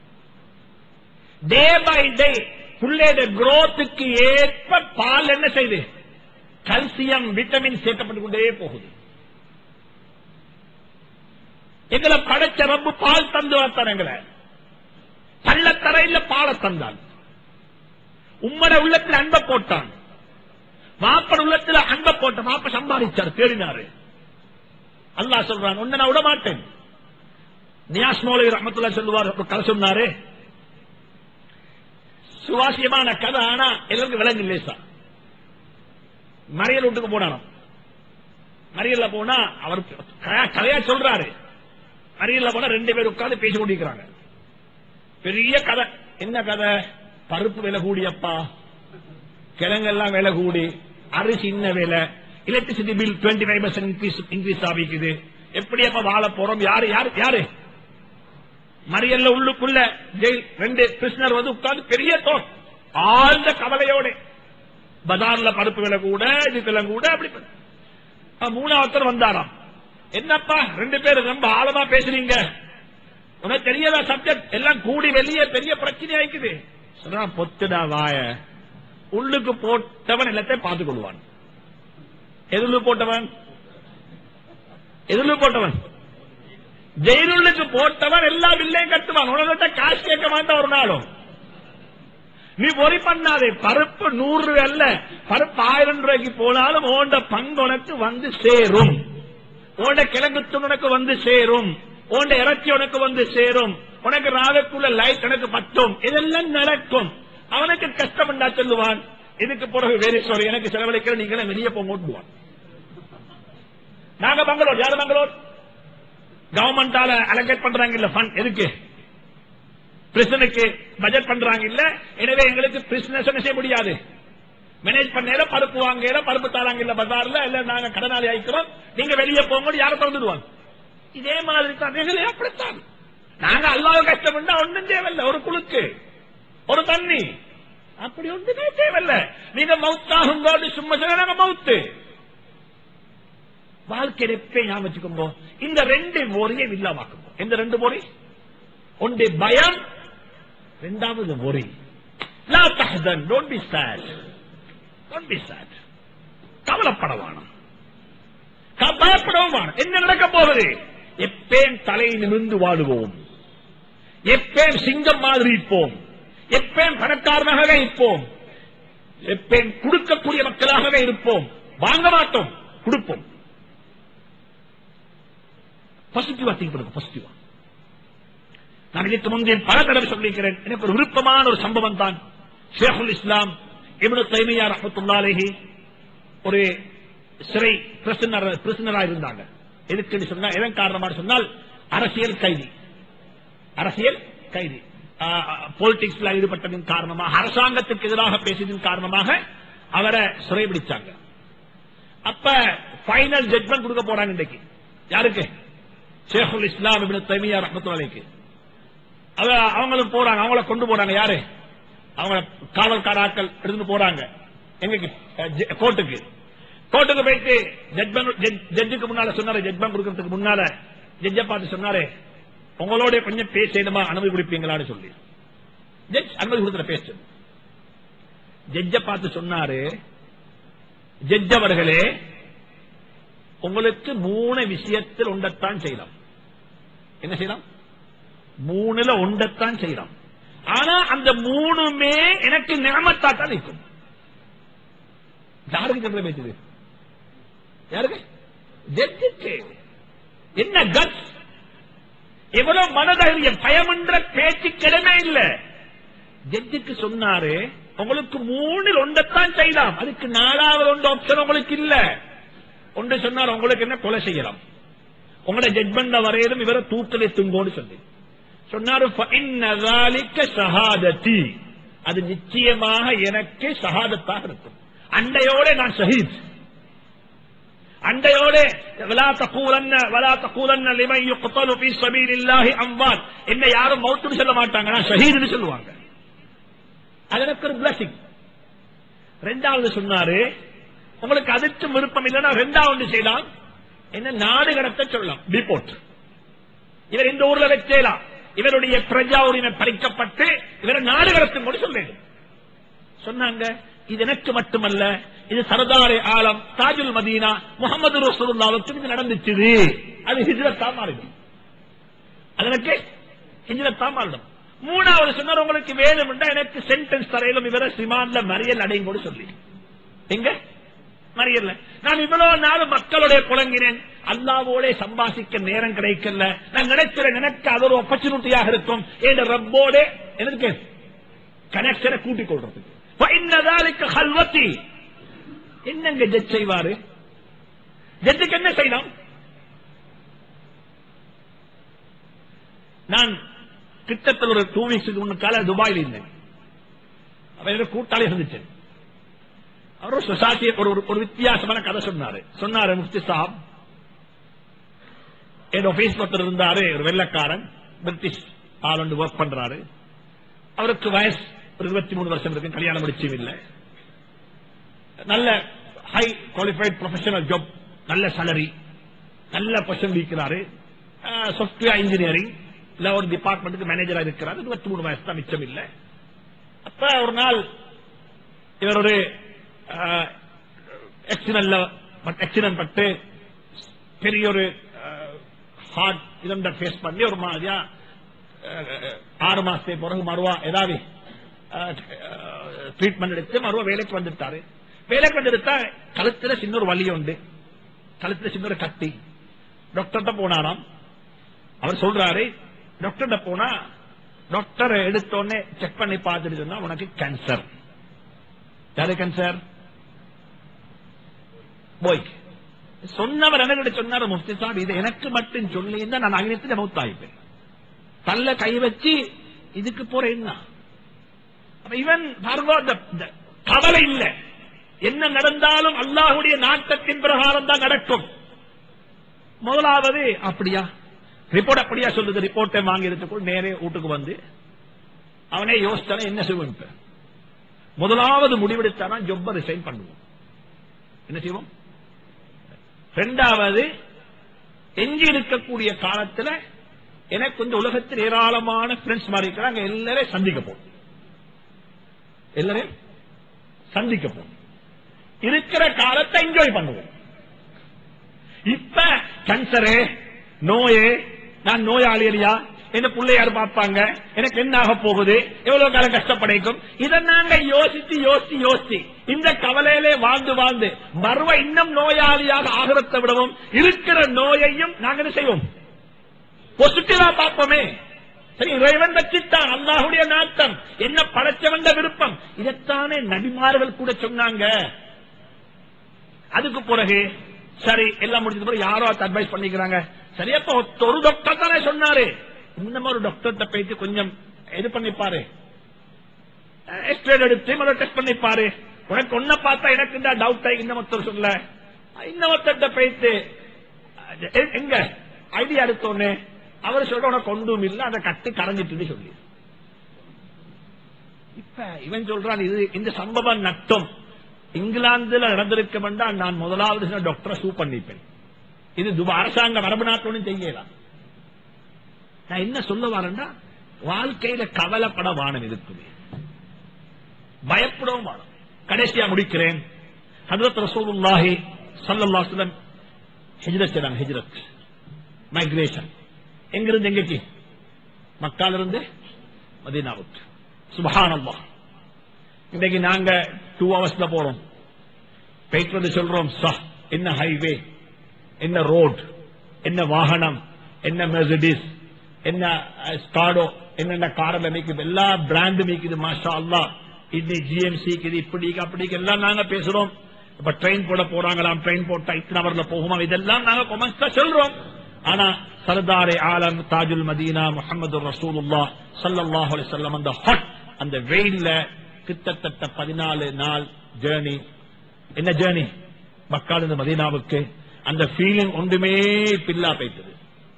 டே பை டே புள்ளையோட growthக்கு ஏற்ப பால் என்ன செய்யுது கல்சியம் விட்டமின் சேர்க்கப்பட்டு கொண்டே போகுது எங்களை படைச்ச ரப்பு பால் தந்து வளர்த்தான் எங்களை பள்ளத்தரையில் பாலை தந்தான் உம்மட உள்ளத்தில் அன்பை போட்டான் மாப்பட உள்ளத்துல அன்பை போட்ட மாப்ப சம்பாதிச்சார் தேடினாரு அல்லாஹ் சொல்றான் உன்னை நான் விட மாட்டேன் நியாஸ் மௌலவி ரஹமத்துல்லா சொல்லுவார் ஒரு கதை சொன்னாரு சுவாசியமான கதை ஆனா எல்லாருக்கும் விலங்கு லேசா மறியல் வீட்டுக்கு போனாராம் மறியல்ல போனா அவர் கதையா- கதையா சொல்றாரு மறியல்ல போனா ரெண்டு பேர் உட்கார்ந்து பேசி கொண்டிருக்கிறாங்க பெரிய கதை என்ன கதை பருப்பு விலை கூடியப்பா கிழங்கெல்லாம் விலை கூடி அரிசி இன்ன விலை electricity bill twenty five percent increase increase ஆகிக்குது எப்படி அப்ப வாழ போறோம் யாரு யாரு யாரு மறியல்ல உள்ளுக்குள்ள ஜெயில் ரெண்டு பிரிசனர் வந்து உட்கார்ந்து பெரிய தோல் ஆழ்ந்த கவலையோட பஜார்ல பருப்பு விலை கூட இது விலை கூட அப்படி அஹ் மூணாவத்தர் வந்தாராம் என்னப்பா ரெண்டு பேரும் ரொம்ப ஆழமா பேசுறீங்க உனக்கு தெரியாத சப்ஜெக்ட் எல்லாம் கூடி வெளியே பெரிய பிரச்சனை ஆயிக்குது சொன்னா பொத்துடா வாய உள்ளுக்கு போட்டவன் எல்லாத்தையும் பார்த்துக் கொள்வான் எதிர்வு போட்டவன் எதிர்வு போட்டவன் ஜெயிலுக்கு போட்டவன் எல்லா பில்லையும் கட்டுவான் உனக்கிட்ட காசு கேட்க மாட்டான் ஒரு நாளும் நீ பொறி பண்ணாதே பருப்பு நூறு ரூபாய் அல்ல பருப்பு ஆயிரம் ரூபாய்க்கு போனாலும் ஓண்ட பங்கு உனக்கு வந்து சேரும் ஓண்ட கிழங்கு துண்டு உனக்கு வந்து சேரும் ஓண்ட இறைச்சி உனக்கு வந்து சேரும் உனக்கு ராகக்குள்ள லைட் உனக்கு பத்தும் இதெல்லாம் நடக்கும் அவனுக்கு கஷ்டம் என்றா சொல்லுவான் இதுக்கு பிறகு வேறு சொல்ல எனக்கு செலவழிக்கிற நீங்களே வெளியே போங்க ஓட்டுவான் நாங்க பங்களூர் யாரு பங்களூர் கவர்மெண்டால அலகேட் பண்றாங்க இல்ல ஃபண்ட் எதுக்கு பிரிசனுக்கு பட்ஜெட் பண்றாங்க இல்ல எனவே எங்களுக்கு பிசினஸ் என்ன செய்ய முடியாது மேனேஜ் பண்ணல பருப்பு வாங்கல பருப்பு தராங்க இல்ல பஜார்ல இல்ல நாங்க கடனாளி ஆயிக்கிறோம் நீங்க வெளியே போகும்போது யாரை திறந்துடுவாங்க இதே மாதிரி தான் எங்களை அப்படித்தான் நாங்க அல்லாத கஷ்டம் ஒண்ணும் தேவையில்ல ஒரு குழுக்கு ஒரு தண்ணி அப்படி ஒன்றுமே தேவையில்ல நீங்க மவுத்தாகும் சும்மா சொல்ல நாங்க மவுத்து வாழ்க்கையில எப்ப ஞாபகம் வச்சுக்கோங்க இந்த ரெண்டு ஒரே இல்லாமாக்குங்க இந்த ரெண்டு பொறி ஒன்று பயம் ரெண்டாவது ஒரி லா தஹ்தன் don't be sad don't be sad கவலைப்படவானம் பயப்படவும் வேணும் என்ன நடக்க போகுது எப்பேன் தலை நிமிர்ந்து வாழுவோம் எப்பேன் சிங்கம் மாதிரி இருப்போம் எப்பேன் பணக்காரனாகவே இருப்போம் எப்பேன் கொடுக்கக்கூடிய மக்களாகவே இருப்போம் வாங்க மாட்டோம் கொடுப்போம் பாசிட்டிவா திங்க் பண்ணுங்க பாசிட்டிவா நான் இதற்கு முந்தைய பல தடவை சொல்லியிருக்கிறேன் எனக்கு ஒரு விருப்பமான ஒரு சம்பவம் தான் ஷேகுல் இஸ்லாம் இப்னு தைமியா ரஹமத்துல்லாலேஹி ஒரு சிறை பிரசனர் பிரசனரா இருந்தாங்க எதுக்குன்னு சொன்னா எதன் காரணமாக சொன்னால் அரசியல் கைதி அரசியல் கைதி பொலிட்டிக்ஸ்ல ஈடுபட்டதன் காரணமாக அரசாங்கத்துக்கு எதிராக பேசியதன் காரணமாக அவரை சிறைபிடிச்சாங்க அப்ப ஃபைனல் ஜட்மெண்ட் கொடுக்க போறாங்க இன்றைக்கு யாருக்கு ஷேகுல் இஸ்லாம் இப்னு தைமியா ரஹமத்துல்லாலேக்கு அவ அவங்களும் போறாங்க அவங்கள கொண்டு போறாங்க யாரு அவங்க காவல்காராக்கள் எடுத்துட்டு போறாங்க எங்க கோர்ட்டுக்கு கோர்ட்டுக்கு போயிட்டு ஜட்ஜுக்கு முன்னால சொன்னாரு ஜட்மெண்ட் கொடுக்கறதுக்கு முன்னால ஜட்ஜ பார்த்து சொன்னாரு உங்களோட கொஞ்சம் பேசணுமா அனுமதி கொடுப்பீங்களான்னு சொல்லி ஜட்ஜ் அனுமதி கொடுக்கிற பேசு ஜட்ஜ பார்த்து சொன்னாரு ஜட்ஜ் அவர்களே உங்களுக்கு மூணு விஷயத்தில் ஒன்றத்தான் செய்யலாம் என்ன செய்யலாம் மூணுல ஒன்றத்தான் செய்யலாம் ஆனா அந்த மூணுமே எனக்கு நியமத்தா தான் நிற்கும் யாருக்கு சொல்ற பேசுது யாருக்கு ஜட்ஜுக்கு என்ன கட் எவ்வளவு மனதைரியம் பயமன்ற பேச்சு கிடமே இல்ல ஜட்ஜுக்கு சொன்னாரு உங்களுக்கு மூணில் ஒன்றத்தான் செய்யலாம் அதுக்கு நாலாவது ஒன்று ஆப்ஷன் உங்களுக்கு இல்ல ஒன்று சொன்னார் உங்களுக்கு என்ன கொலை செய்யலாம் உங்களோட ஜட்மெண்ட் வரையிலும் இவரை தூக்கலை துங்கோன்னு சொல்லி சொன்னாரு ஷஹாதத்தி அது நிச்சயமாக எனக்கு ஷஹாதத்தாக இருக்கும் அண்டையோட நான் ஷஹீத் அண்டையோட வலா தகூலன்ன வலா தகூலன்ன லிமை யுக்தலு ஃபீ ஸபீலில்லாஹி அம்வாத் என்ன யாரும் மௌத்துன்னு சொல்ல மாட்டாங்க நான் ஷஹீதுன்னு சொல்லுவாங்க அது எனக்கு ஒரு பிளஸிங் ரெண்டாவது சொன்னாரு உங்களுக்கு அதுக்கும் விருப்பம் இல்லைன்னா ரெண்டாவது செய்யலாம் என்ன நாடு கடத்த சொல்லலாம் டிபோர்ட் இவர் இந்த ஊர்ல வச்சேலாம் இவருடைய பிரஜா உரிமை பறிக்கப்பட்டு இவரை நாடு கடத்தும் கூட சொல்ல சொன்னாங்க இது எனக்கு மட்டுமல்ல இது சரதாரே ஆலம் தாஜுல் மதீனா முகமது ரசூலுல்லாவுக்கும் இது நடந்துச்சு அது ஹிஜ்ரத்தா மாறிடும் அது எனக்கு ஹிஜ்ரத்தா மாறிடும் மூணாவது சொன்னார் உங்களுக்கு வேணும் எனக்கு சென்டென்ஸ் தரையிலும் இவரை சிமான்ல மறியல் அடையும் கூட சொல்லி எங்க மறியல்ல நான் இவ்வளவு நாள் மக்களுடைய புலங்கினேன் அல்லாவோட சம்பாசிக்க நேரம் கிடைக்கல நான் நினைக்கிறேன் எனக்கு அது ஒரு ஆப்பர்ச்சுனிட்டியாக இருக்கும் என் ரப்போட எனக்கு கனெக்ஷனை கூட்டிக் கொள்றதுக்கு இன்னதாலுக்கு ஹல்வத்தி என்னங்க ஜட்ஜ் செய்வாரு ஜட்ஜுக்கு என்ன செய்யலாம் நான் கிட்டத்தட்ட ஒரு டூ வீக்ஸுக்கு முன்னுக்கால துபாயில் இருந்தேன் அவரோட கூட்டாளி இருந்துச்சேன் அவர் சொசைட்டி ஒரு ஒரு வித்தியாசமான கதை சொன்னாரு சொன்னாரு முஃப்தி சாப் என் ஆபீஸ் ஒருத்தர் இருந்தாரு ஒரு வெள்ளக்காரன் பிரிட்டிஷ் ஆள் ஒன்று ஒர்க் பண்றாரு அவருக்கு வயசு ஒரு இருபத்தி மூணு வருஷம் இருக்கு கல்யாணம் முடிச்சும் இல்லை நல்ல ஹை குவாலிஃபைட் ப்ரொஃபஷனல் ஜாப் நல்ல சேலரி நல்ல பொசிஷன் இருக்கிறாரு சாஃப்ட்வேர் இன்ஜினியரிங் இல்ல ஒரு டிபார்ட்மெண்ட்டுக்கு மேனேஜரா இருக்கிறார் இருபத்தி மூணு வயசு தான் மிச்சம் இல்லை அப்ப ஒரு நாள் இவர் ஒரு ஆக்சிடென்ட் பட்டு பெரிய ஒரு ஹார்ட் இதண்ட ஃபேஸ் பண்ணி ஒரு மாதிரியா ஆறு மாசத்துக்கு பிறகு மறுவா ஏதாவது ட்ரீட்மெண்ட் எடுத்து மறுவா வேலைக்கு வந்துட்டாரு வேலைக்கு வந்துட்டா கழுத்துல சின்ன ஒரு வலி உண்டு கழுத்துல சின்ன ஒரு கட்டி டாக்டர்கிட்ட போனாராம் அவர் சொல்றாரு டாக்டர்கிட்ட போனா டாக்டர் எடுத்தோடனே செக் பண்ணி பார்த்துட்டு சொன்னா உனக்கு கேன்சர் யாரு கேன்சர் போய் சொன்னவர் என்ன சொன்னார் முஃப்தி சாப் இது எனக்கு மட்டும் சொல்லி நான் அகிலத்தில் மௌத்தாயிப்பேன் தள்ள கை வச்சு இதுக்கு போற என்ன இவன் கவலை இல்ல என்ன நடந்தாலும் அல்லாஹுடைய நாட்டத்தின் பிரகாரம் தான் நடக்கும் முதலாவது அப்படியா ரிப்போர்ட் அப்படியா சொல்லுது ரிப்போர்ட்டை வாங்கி எடுத்துக்கொண்டு நேரே வீட்டுக்கு வந்து அவனே யோசிச்சான என்ன செய்வோம் முதலாவது முடிவெடுத்தானா ஜொப்ப ரிசைன் பண்ணுவோம் என்ன செய்வோம் ரெண்டாவது எஞ்சி இருக்கக்கூடிய காலத்துல எனக்கு இந்த உலகத்தில் ஏராளமான ஃப்ரெண்ட்ஸ் மாதிரி இருக்கிறாங்க எல்லாரையும் சந்திக்க போகும் எல்லாரையும் சந்திக்க போகும் இருக்கிற காலத்தை என்ஜாய் பண்ணுவோம் இப்ப கேன்சரு நோயே நான் நோயாளி இல்லையா என்ன பிள்ளையார் பார்ப்பாங்க எனக்கு என்ன ஆக போகுது எவ்வளவு காலம் கஷ்டப்படைக்கும் இதை நாங்க யோசித்து யோசித்து யோசித்து இந்த கவலையிலே வாழ்ந்து வாழ்ந்து மறுவ இன்னும் நோயாளியாக ஆகிறத்தை விடவும் இருக்கிற நோயையும் நாங்க என்ன செய்வோம் பொசிட்டிவா பார்ப்போமே சரி இறைவன் வச்சிட்டான் அல்லாஹுடைய நாட்டம் என்ன படைச்சவன் விருப்பம் இதைத்தானே நபிமார்கள் கூட சொன்னாங்க அதுக்கு பிறகு சரி எல்லாம் முடிஞ்சது பிறகு யாரோ அட்வைஸ் பண்ணிக்கிறாங்க சரி அப்ப ஒரு டாக்டர் தானே சொன்னாரு இந்த மாதிரி டாக்டர்கிட்ட போயிட்டு கொஞ்சம் இது பண்ணிப்பாரு எக்ஸ்ரே எடுத்து முதல்ல டெஸ்ட் பண்ணிப்பாரு உனக்கு ஒன்ன பார்த்தா எனக்கு இந்த டவுட் இன்னமொத்தர் சொல்ல இன்னமொத்தட்ட போயிட்டு எ- எங்க ஐடியா எடுத்தோன்னு அவர் சொல்ற உனக்கு ஒன்றும் இல்ல அதை கட்டி கரைஞ்சிட்டு சொல்லி இப்ப இவன் சொல்றான் இது இந்த சம்பவம் நட்டம் இங்கிலாந்துல நடந்திருக்க வேண்டாம் நான் முதலாவது சொன்ன டாக்டரை சூ பண்ணிப்பேன் இது துபா அரசாங்க மரபு நாட்டோன்னு செய்யலாம் நான் என்ன சொல்ல வரேன்னா வாழ்க்கையில கவலைப்பட வானம் இருக்குது பயப்படவும் வானம் கடைசியா முடிக்கிறேன் ஹதரத் ரசூலுல்லாஹி ஸல்லல்லாஹு அலைஹி வஸல்லம் ஹிஜ்ரத் செய்றாங்க ஹிஜ்ரத் மைக்ரேஷன் எங்கிருந்து எங்கேக்கு மக்கால இருந்து மதீனாவுக்கு சுபஹானல்லாஹ் இன்னைக்கு நாங்க டூ ஹவர்ஸ்ல போறோம் போயிட்டு வந்து சொல்றோம் சா என்ன ஹைவே என்ன ரோட் என்ன வாகனம் என்ன மெர்சிடிஸ் என்ன ஸ்காடோ என்னென்ன காரில் மீக்குது எல்லா பிராண்டு மீக்குது மாஷா அல்லா இது ஜிஎம்சி இது இப்படி அப்படி எல்லாம் நாங்க பேசுறோம் இப்ப ட்ரெயின் போட போறாங்களாம் ட்ரெயின் போட்டா இத்தனை அவர்ல போகுமா இதெல்லாம் நாங்க கொமெண்ட்ஸ் சொல்றோம் ஆனா சர்தாரே ஆலம் தாஜுல் மதீனா முகமது ரசூலுல்லா ஸல்லல்லாஹு அலைஹி வஸல்லம் அந்த ஹாட் அந்த வெயில்ல கிட்டத்தட்ட பதினாலு நாள் ஜேர்னி என்ன ஜேர்னி மக்கால் இருந்து மதீனாவுக்கு அந்த ஃபீலிங் ஒன்றுமே இல்லா போயிட்டது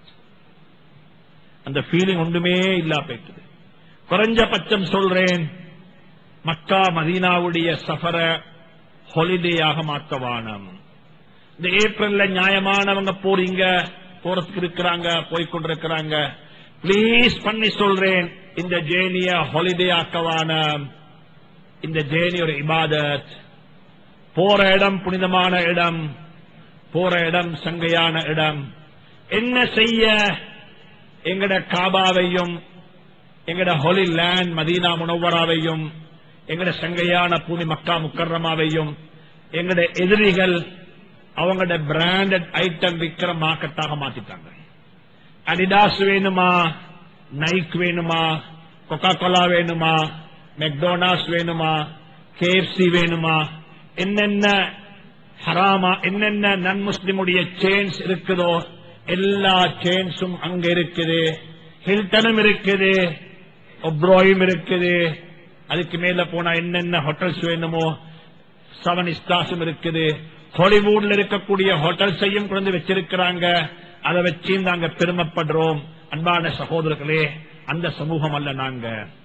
அந்த ஃபீலிங் ஒன்றுமே இல்லா போயிட்டது குறைஞ்சபட்சம் சொல்றேன் மக்கா மதீனாவுடைய சஃபர ஹாலிடேயாக மாத்தவானம் இந்த ஏப்ரல்ல நியாயமானவங்க போறீங்க போறதுக்கு இருக்கிறாங்க போய்கொண்டிருக்கிறாங்க ப்ளீஸ் பண்ணி சொல்றேன் இந்த ஜேனிய ஹாலிடே ஆக்கவான இந்த ஜேனி ஒரு இபாதத் போற இடம் புனிதமான இடம் போற இடம் சங்கையான இடம் என்ன செய்ய எங்கட காபாவையும் எங்கட ஹொலி லேண்ட் மதீனா முனவராவையும் எங்கட சங்கையான பூமி மக்கா முக்கர்ரமாவையும் எங்கட எதிரிகள் அவங்களோட பிராண்டட் ஐட்டம் விக்கிற மார்க்கெட்டாக மாத்திட்டாங்க அடிடாஸ் வேணுமா நைக் வேணுமா கொக்கா கோலா வேணுமா மெக்டோனாஸ் வேணுமா கேஎஃப்சி வேணுமா என்னென்ன ஹராமா என்னென்ன நன் முஸ்லிமுடைய செயின்ஸ் இருக்குதோ எல்லா செயின்ஸும் அங்க இருக்குது ஹில்டனும் இருக்குது ஒப்ரோயும் இருக்குது அதுக்கு மேல போனா என்னென்ன ஹோட்டல்ஸ் வேணுமோ செவன் ஸ்டார்ஸும் இருக்குது ஹாலிவுட்ல இருக்கக்கூடிய ஹோட்டல்ஸையும் கொண்டு வச்சிருக்கிறாங்க அதை வச்சு நாங்க பெருமைப்படுறோம் அன்பான சகோதரர்களே அந்த சமூகம் அல்ல நாங்க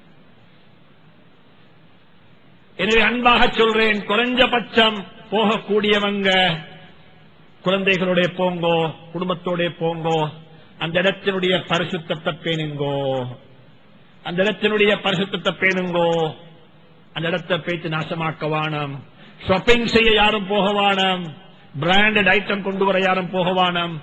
எனவே அன்பாக சொல்றேன் குறைஞ்சபட்சம் போகக்கூடியவங்க குழந்தைகளோட போங்கோ குடும்பத்தோட போங்கோ அந்த இடத்தினுடைய பரிசுத்தத்தை பேணுங்கோ அந்த இடத்தினுடைய பரிசுத்தத்தை பேணுங்கோ அந்த இடத்தை பேச்சு நாசமாக்க வானம் ஷாப்பிங் செய்ய யாரும் போக வானம் பிராண்டட் ஐட்டம் கொண்டு வர யாரும் போக வானம்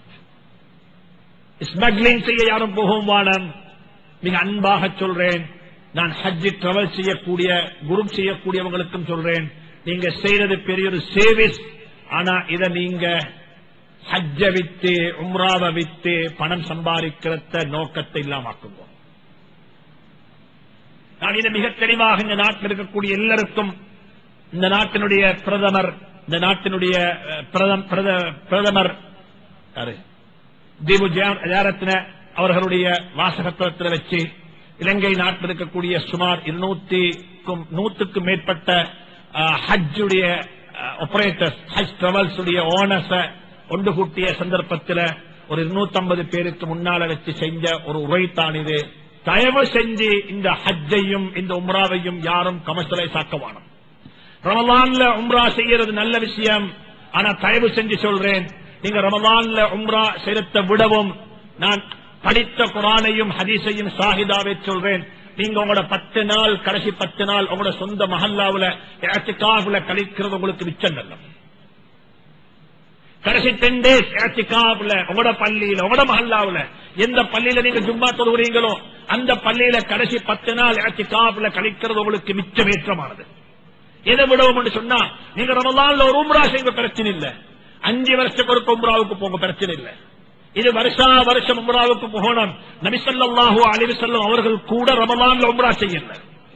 ஸ்மக்லிங் செய்ய யாரும் போகும் வானம் மிக அன்பாக சொல்றேன் நான் ஹஜ்ஜி டிராவல் செய்யக்கூடிய குரூப் செய்யக்கூடியவங்களுக்கும் சொல்றேன் நீங்க செய்யறது பெரிய ஒரு சேவிஸ் ஆனா இத நீங்க ஹஜ்ஜ வித்து உம்ராவை வித்து பணம் சம்பாதிக்கிறத நோக்கத்தை இல்லாமக்குங்க நான் இதை மிக தெளிவாக இந்த நாட்டில் இருக்கக்கூடிய எல்லாருக்கும் இந்த நாட்டினுடைய பிரதமர் இந்த நாட்டினுடைய அஹ், பிரதம்- பிரத- பிரதமர் யாரு தீபு ஜெய- ஜெயரத்ன அவர்களுடைய வாசகத்துவத்தில் வச்சு இலங்கை நாட்டில் இருக்கக்கூடிய சுமார் இருநூத்திக்கும் நூத்துக்கும் மேற்பட்ட அஹ், ஹஜ்ஜுடைய ஆபரேட்டர்ஸ் ஹஜ் டிராவல்ஸ் உடைய ஓனர்ஸ ஒன்று கூட்டிய சந்தர்ப்பத்தில் ஒரு 250 பேருக்கு முன்னால வச்சு செஞ்ச ஒரு உரைத்தான் இது தயவு செஞ்சு இந்த ஹஜ்ஜையும் இந்த உம்ராவையும் யாரும் கமர்ஷியலைஸ் ஆக்கவானம் ரமலான்ல உம்ரா செய்யறது நல்ல விஷயம் ஆனா தயவு செஞ்சு சொல்றேன் நீங்க ரமலான்ல உம்ரா செலுத்த விடவும் நான் படித்த குரானையும் ஹதீஸையும் சாஹிதாவே சொல்றேன் நீங்க உங்களோட பத்து நாள் கடைசி பத்து நாள் உங்களோட சொந்த மஹல்லாவுல ஏத்திகாவுல கழிக்கிறது உங்களுக்கு மிச்சம் நல்லது கடைசி டென் டேஸ் ஏத்திகாவுல உங்களோட பள்ளியில உங்களோட மஹல்லாவுல எந்த பள்ளியில நீங்க ஜும்மா தொழுகிறீங்களோ அந்த பள்ளியில கடைசி பத்து நாள் ஏத்திகாவுல கழிக்கிறது உங்களுக்கு மிச்சமேற்றமானது எதை விடவும் என்று சொன்னா நீங்க ரமலான்ல ஒரு உம்ரா செய்ய பிரச்சனை இல்ல அஞ்சு வருஷத்துக்கு ஒரு உம்ராவுக்கு போங்க பிரச்சனை இல்ல இது வருஷா வருஷம் உம்ராவுக்கு போகணும் நபிசல்லாஹு அலிவு செல்லும் அவர்கள் கூட ரமலான்ல உம்ரா செய்யல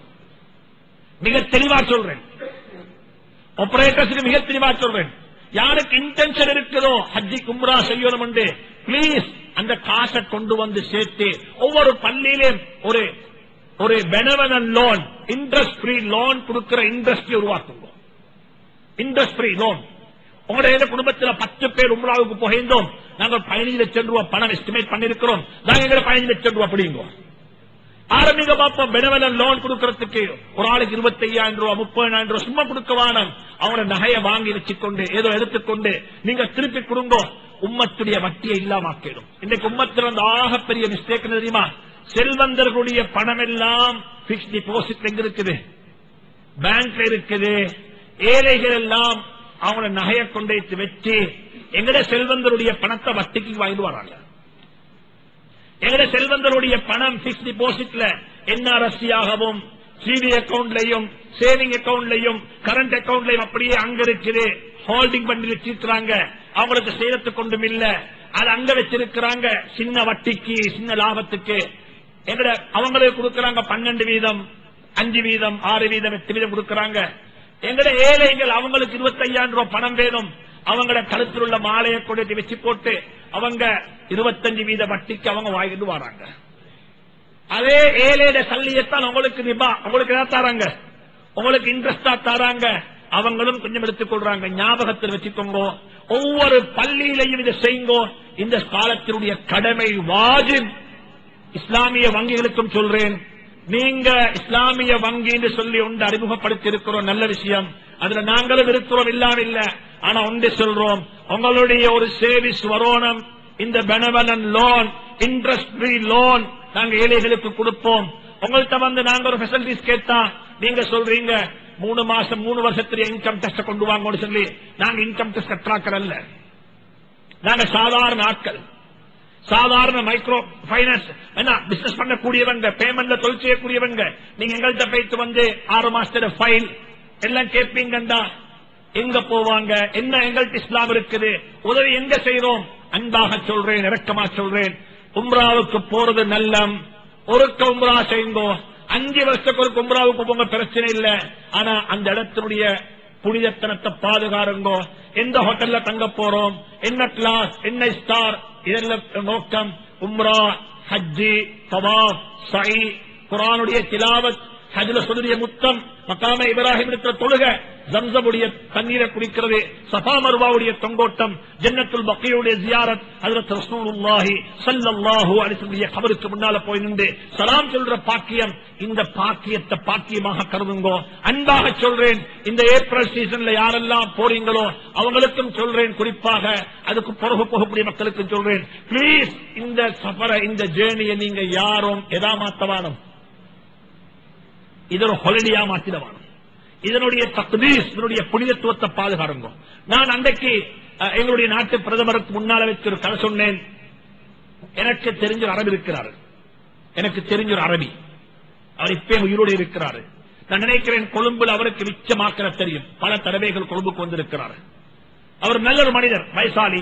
மிக தெளிவா சொல்றேன் ஆபரேட்டர்ஸுக்கு மிக தெளிவா சொல்றேன் யாருக்கு இன்டென்ஷன் இருக்குதோ ஹஜ்ஜி கும்ரா செய்யணும் என்று பிளீஸ் அந்த காசை கொண்டு வந்து சேர்த்து ஒவ்வொரு பள்ளியிலும் ஒரு ஒரு பெனவனன் லோன் இன்ட்ரெஸ்ட் ஃப்ரீ லோன் கொடுக்கிற இண்டஸ்ட்ரி உருவாக்குங்க இன்ட்ரெஸ்ட் ஃப்ரீ லோன் உங்களுடைய குடும்பத்தில் பத்து பேர் உம்ராவுக்கு போகின்றோம் நாங்கள் பதினஞ்சு லட்சம் ரூபாய் பணம் எஸ்டிமேட் பண்ணிருக்கிறோம் நாங்க எங்களை பதினஞ்சு லட்சம் ரூபாய் பிடிங்க ஆரம்பிங்க பார்ப்போம் பெனவலன் லோன் கொடுக்கறதுக்கு ஒரு ஆளுக்கு இருபத்தி ஐயாயிரம் ரூபாய் முப்பதாயிரம் ரூபாய் சும்மா கொடுக்க வேணாம் அவங்களோட நகையை வாங்கி வச்சுக்கொண்டு ஏதோ எடுத்துக்கொண்டு நீங்க திருப்பி கொடுங்க உம்மத்துடைய வட்டியை இல்லாமக்கிடும் இன்னைக்கு உம்மத்தில் அந்த ஆகப்பெரிய மிஸ்டேக் தெரியுமா செல்வந்தர்களுடைய பணம் எல்லாம் பிக்ஸ் டிபாசிட் எங்க இருக்குது பேங்க்ல இருக்குது ஏழைகள் எல்லாம் அவங்கள நகையை கொண்டு வச்சு எங்கட செல்வந்தருடைய பணத்தை வட்டிக்கு வாங்கிட்டு வராங்க எங்கட செல்வந்தருடைய பணம் பிக்ஸ் டிபாசிட்ல என்ஆர்எஸ்சியாகவும் சிடி அக்கவுண்ட்லயும் சேவிங் அக்கவுண்ட்லயும் கரண்ட் அக்கவுண்ட்லயும் அப்படியே அங்க இருக்குது ஹோல்டிங் பண்ணி வச்சிருக்கிறாங்க அவங்களுக்கு செய்யறது கொண்டும் இல்ல அது அங்க வச்சிருக்கிறாங்க சின்ன வட்டிக்கு சின்ன லாபத்துக்கு எங்கட அவங்களுக்கு கொடுக்கறாங்க பன்னெண்டு வீதம் அஞ்சு வீதம் ஆறு வீதம் எட்டு வீதம் கொடுக்கறாங்க எங்கட ஏழைகள் அவங்களுக்கு இருபத்தையாயிரம் ரூபாய் பணம் வேணும் அவங்கள கழுத்தில் உள்ள மாலையை கொண்டு வச்சு போட்டு அவங்க இருபத்தஞ்சு வீத வட்டிக்கு அவங்க வாங்கிட்டு வராங்க அதே ஏழையிட சல்லியத்தான் உங்களுக்கு ரிபா உங்களுக்கு என்ன தராங்க உங்களுக்கு இன்ட்ரெஸ்டா தராங்க அவங்களும் கொஞ்சம் எடுத்துக் கொள்றாங்க ஞாபகத்தில் வச்சுக்கோங்க ஒவ்வொரு பள்ளியிலையும் இதை செய்யுங்கோ இந்த காலத்தினுடைய கடமை வாஜிப் இஸ்லாமிய வங்கிகளுக்கும் சொல்றேன் நீங்க இஸ்லாமிய வங்கி என்று சொல்லி ஒன்று அறிமுகப்படுத்தி இருக்கிறோம் நல்ல விஷயம் அதுல நாங்களும் இருக்கிறோம் இல்லாம இல்ல ஆனா ஒன்று சொல்றோம் உங்களுடைய ஒரு சேவிஸ் வரணும் இந்த benevolent loan interest free loan நாங்க ஏழைகளுக்கு கொடுப்போம் உங்கள்கிட்ட வந்து நாங்க ஒரு ஃபெசிலிட்டிஸ் கேட்டா நீங்க சொல்றீங்க மூணு மாசம் மூணு வருஷத்துல இன்கம் டெஸ்ட் கொண்டு வாங்கன்னு சொல்லி நாங்க இன்கம் டெஸ்ட் கட்டாக்கள் அல்ல நாங்க சாதாரண ஆட்கள் சாதாரண மைக்ரோ பைனான்ஸ் என்ன பிசினஸ் பண்ணக்கூடியவங்க பேமெண்ட்ல தொழில் செய்யக்கூடியவங்க நீங்க எங்கள்கிட்ட போயிட்டு வந்து ஆறு மாசத்துல ஃபைல் எல்லாம் கேட்பீங்கண்டா எங்க போவாங்க என்ன எங்கள்கிட்ட இஸ்லாம் இருக்குது உதவி எங்க செய்யறோம் அன்பாக சொல்றேன் இறக்கமா சொல்றேன் உம்ராவுக்கு போறது நல்லம் ஒருக்க உம்ரா செய்யுங்கோ அஞ்சு வருஷத்துக்கு ஒரு உம்ராவுக்கு போங்க பிரச்சனை இல்ல ஆனா அந்த இடத்தினுடைய புனிதத்தனத்தை பாதுகாருங்கோ எந்த ஹோட்டல்ல தங்க போறோம் என்ன கிளாஸ் என்ன ஸ்டார் இதெல்லாம் நோக்கம் உம்ரா ஹஜ்ஜி தவாப் சை குரானுடைய திலாவத் ஹஜ்ல சொல்லுடைய முத்தம் மக்காம இப்ராஹிம் இருக்கிற தொழுக ஜம்சமுடைய தண்ணீரை குடிக்கிறது சஃபா மருவாவுடைய தொங்கோட்டம் ஜன்னத்துல் பக்கியுடைய ஜியாரத் ஹஜ்ரத் ரசூலுல்லாஹி ஸல்லல்லாஹு அலைஹி வஸல்லம் கபருக்கு முன்னால போய் நின்று சலாம் சொல்ற பாக்கியம் இந்த பாக்கியத்தை பாக்கியமாக கருதுங்கோ அன்பாக சொல்றேன் இந்த ஏப்ரல் சீசன்ல யாரெல்லாம் போறீங்களோ அவங்களுக்கும் சொல்றேன் குறிப்பாக அதுக்கு பிறகு போகக்கூடிய மக்களுக்கும் சொல்றேன் பிளீஸ் இந்த சஃபரை இந்த ஜேர்னியை நீங்க யாரும் எதா மாத்தவானும் இது ஒரு ஹொலிடியா மாத்திடவானும் இதனுடைய தக்தீஸ் இதனுடைய புனிதத்துவத்தை பாதுகாருங்க நான் அன்றைக்கு அஹ், எங்களுடைய நாட்டு பிரதமருக்கு முன்னால வச்சு ஒரு கதை சொன்னேன் எனக்கு தெரிஞ்ச ஒரு அரபி இருக்கிறார் எனக்கு தெரிஞ்ச ஒரு அரபி அவர் இப்பே உயிரோடு இருக்கிறாரு நான் நினைக்கிறேன் கொழும்புல அவருக்கு மிச்சமாக்கிற தெரியும் பல தடவைகள் கொழும்புக்கு வந்திருக்கிறார் அவர் நல்ல ஒரு மனிதர் வயசாளி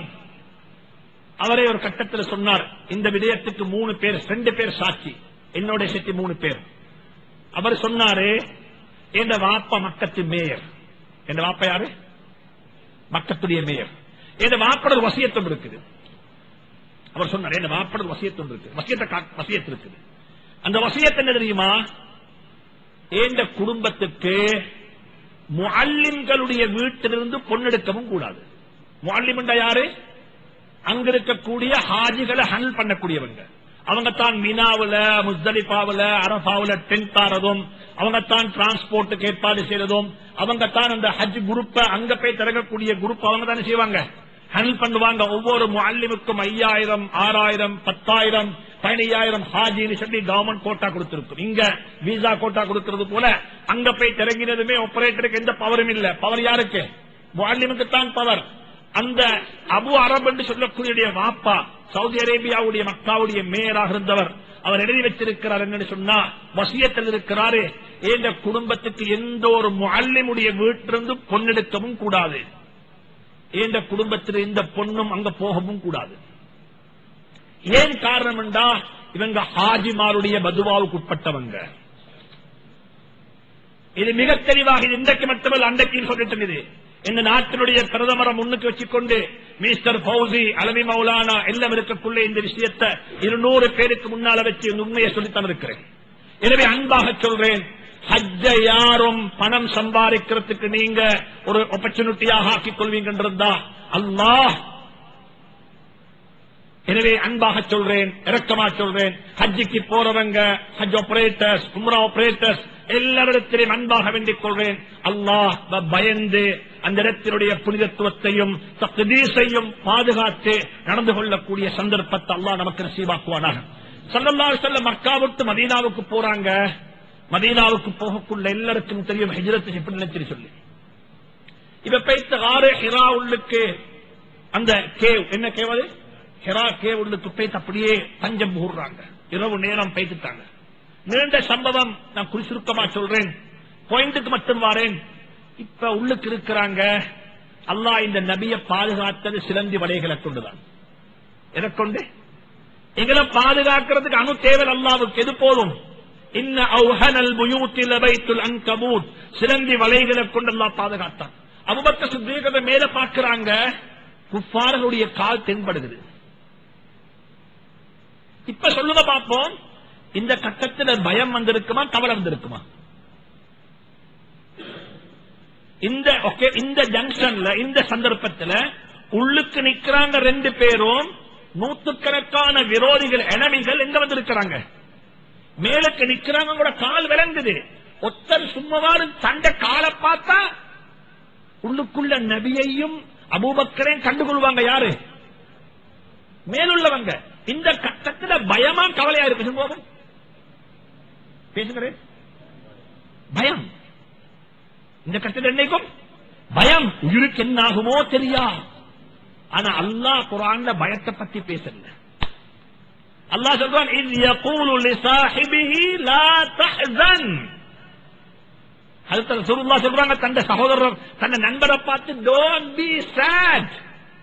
அவரே ஒரு கட்டத்தில் சொன்னார் இந்த விடயத்துக்கு மூணு பேர் ரெண்டு பேர் சாட்சி என்னோட சேர்த்து மூணு பேர் அவர் சொன்னாரு என் வாப்பா மக்கத்து மேயர் என் வாப்பா யாரு மக்கத்துடைய மேயர் என் வாப்பட ஒரு வசியத்தம் இருக்குது அவர் சொன்னார் என் வாப்பட ஒரு வசியத்தம் இருக்கு வசியத்தை கா- வசியத்து இருக்குது அந்த வசியத்தை என்ன தெரியுமா எந்த குடும்பத்துக்கு முஅல்லிம்களுடைய வீட்டிலிருந்து பொண்ணெடுக்கவும் கூடாது முஅல்லிம் யாரு அங்க இருக்கக்கூடிய ஹாஜிகளை ஹேண்டில் பண்ணக்கூடியவங்க அவங்க தான் மினாவுல முஸ்தலிஃபாவுல அரபாவுல டென்ட் ஆறதும் அவங்க தான் டிரான்ஸ்போர்ட்டுக்கு ஏற்பாடு செய்யறதும் அவங்க தான் அந்த ஹஜ் குரூப்ப அங்க போய் திறக்கக்கூடிய குரூப் அவங்க தானே செய்வாங்க ஹேண்டில் பண்ணுவாங்க ஒவ்வொரு முல்லிமுக்கும் ஐயாயிரம் ஆறாயிரம் பத்தாயிரம் பதினையாயிரம் ஹாஜின்னு சொல்லி கவர்மெண்ட் கோட்டா கொடுத்திருக்கும் இங்க விசா கோட்டா கொடுக்கிறது போல அங்க போய் திறங்கினதுமே ஆபரேட்டருக்கு எந்த பவரும் இல்ல பவர் யாருக்கு முல்லிமுக்கு தான் பவர் அந்த அபு அரப் என்று சொல்லக்கூடிய வாப்பா சவுதி அரேபியாவுடைய மக்காவுடைய மேயராக இருந்தவர் அவர் எழுதி வச்சிருக்கிறார் என்னன்னு சொன்னா வசியத்தில் இருக்கிறாரு இந்த குடும்பத்துக்கு எந்த ஒரு முல்லிமுடைய வீட்டிலிருந்து பொன்னெடுக்கவும் கூடாது இந்த குடும்பத்தில் இந்த பொண்ணும் அங்க போகவும் கூடாது ஏன் காரணம் என்றா இவங்க ஹாஜிமாருடைய பதுவாவுக்கு உட்பட்டவங்க இது மிக தெளிவாக இது இன்றைக்கு மட்டுமல்ல அன்றைக்கு சொல்லிட்டு இது இந்த நாட்டினுடைய பிரதமரை முன்னுக்கு வச்சுக்கொண்டு மிஸ்டர் பௌசி அலவி மௌலானா எல்லாம் இருக்கக்குள்ள இந்த விஷயத்தை இருநூறு பேருக்கு முன்னால வச்சு இந்த உண்மையை சொல்லித்தான் இருக்கிறேன் எனவே அன்பாக சொல்றேன் ஹஜ்ஜ யாரும் பணம் சம்பாதிக்கிறதுக்கு நீங்க ஒரு ஆப்பர்ச்சுனிட்டியாக ஆக்கிக் கொள்வீங்கன்றதா அல்லாஹ் எனவே அன்பாக சொல்றேன் இரக்கமா சொல்றேன் ஹஜ்ஜிக்கு போறவங்க ஹஜ் ஆபரேட்டர்ஸ் உம்ரா ஆபரேட்டர்ஸ் எல்லாரிடத்திலும் அன்பாக வேண்டிக் கொள்றேன் அல்லாஹ் பயந்து அந்த இடத்தினுடைய புனிதத்துவத்தையும் தக்தீசையும் பாதுகாத்து நடந்து கொள்ளக்கூடிய சந்தர்ப்பத்தை அல்லாஹ் நமக்கு நசீவாக்குவானாக சல்லல்லாஹு செல்ல மக்கா விட்டு மதீனாவுக்கு போறாங்க மதீனாவுக்கு போகக்குள்ள எல்லாருக்கும் தெரியும் ஹிஜ்ரத் எப்படி நினைச்சு சொல்லி இவ பைத்த ஆறு ஹிரா உள்ளுக்கு அந்த கேவ் என்ன கேவ் அது ஹெரா கேவ் உள்ளுக்கு போய்த்து அப்படியே தஞ்சம் புகுறாங்க இரவு நேரம் பைத்துட்டாங்க நீண்ட சம்பவம் நான் குறிசுருக்கமா சொல்றேன் பாயிண்ட்டுக்கு மட்டும் வாரேன் இப்ப உள்ளுக்கு இருக்கிறாங்க அல்லாஹ் இந்த நபியை பாதுகாத்தது சிலந்தி வலைகளை கொண்டுதான் எதை கொண்டு எங்களை பாதுகாக்கிறதுக்கு அணு தேவல் அல்லாவுக்கு எது போதும் இன்ன அவுஹனல் புயூத்தில் வைத்துல் அன்கபூத் சிலந்தி வலைகளை கொண்டு அல்லாஹ் பாதுகாத்தான் அபுபக்க சுத்தீகத்தை மேல பார்க்கிறாங்க குஃபார்களுடைய கால் தென்படுகிறது இப்ப சொல்லுங்க பார்ப்போம் இந்த கட்டத்தில் பயம் வந்திருக்குமா கவலை வந்திருக்குமா இந்த ஓகே இந்த ஜங்ஷன்ல இந்த சந்தர்ப்பத்தில் உள்ளுக்கு நிக்கிறாங்க ரெண்டு பேரும் நூத்துக்கணக்கான விரோதிகள் எனமிகள் எங்க வந்திருக்கிறாங்க மேலுக்கு நிக்கிறாங்க கூட கால் விளங்குது ஒத்தர் சும்மவாறு தண்ட காலை பார்த்தா உள்ளுக்குள்ள நபியையும் அபூபக்கரையும் கண்டுகொள்வாங்க யாரு மேலுள்ளவங்க இந்த கட்டத்துல பயமா கவலையா இருக்கு போதும் பேசுகிறேன் பயம் இந்த கட்டத்தில் என்னைக்கும் பயம் உயிருக்கு என்ன ஆகுமோ தெரியா ஆனா அல்லாஹ் குரான்ல பயத்தை பத்தி பேசல அல்லாஹ் சொல்றான் இது யகூலு லிசாஹிபிஹி லா தஹ்சன் அதுக்கு ரசூலுல்லாஹ் சொல்றாங்க தந்த சகோதரர் தந்த நண்பரை பார்த்து டோன்ட் பி சேட்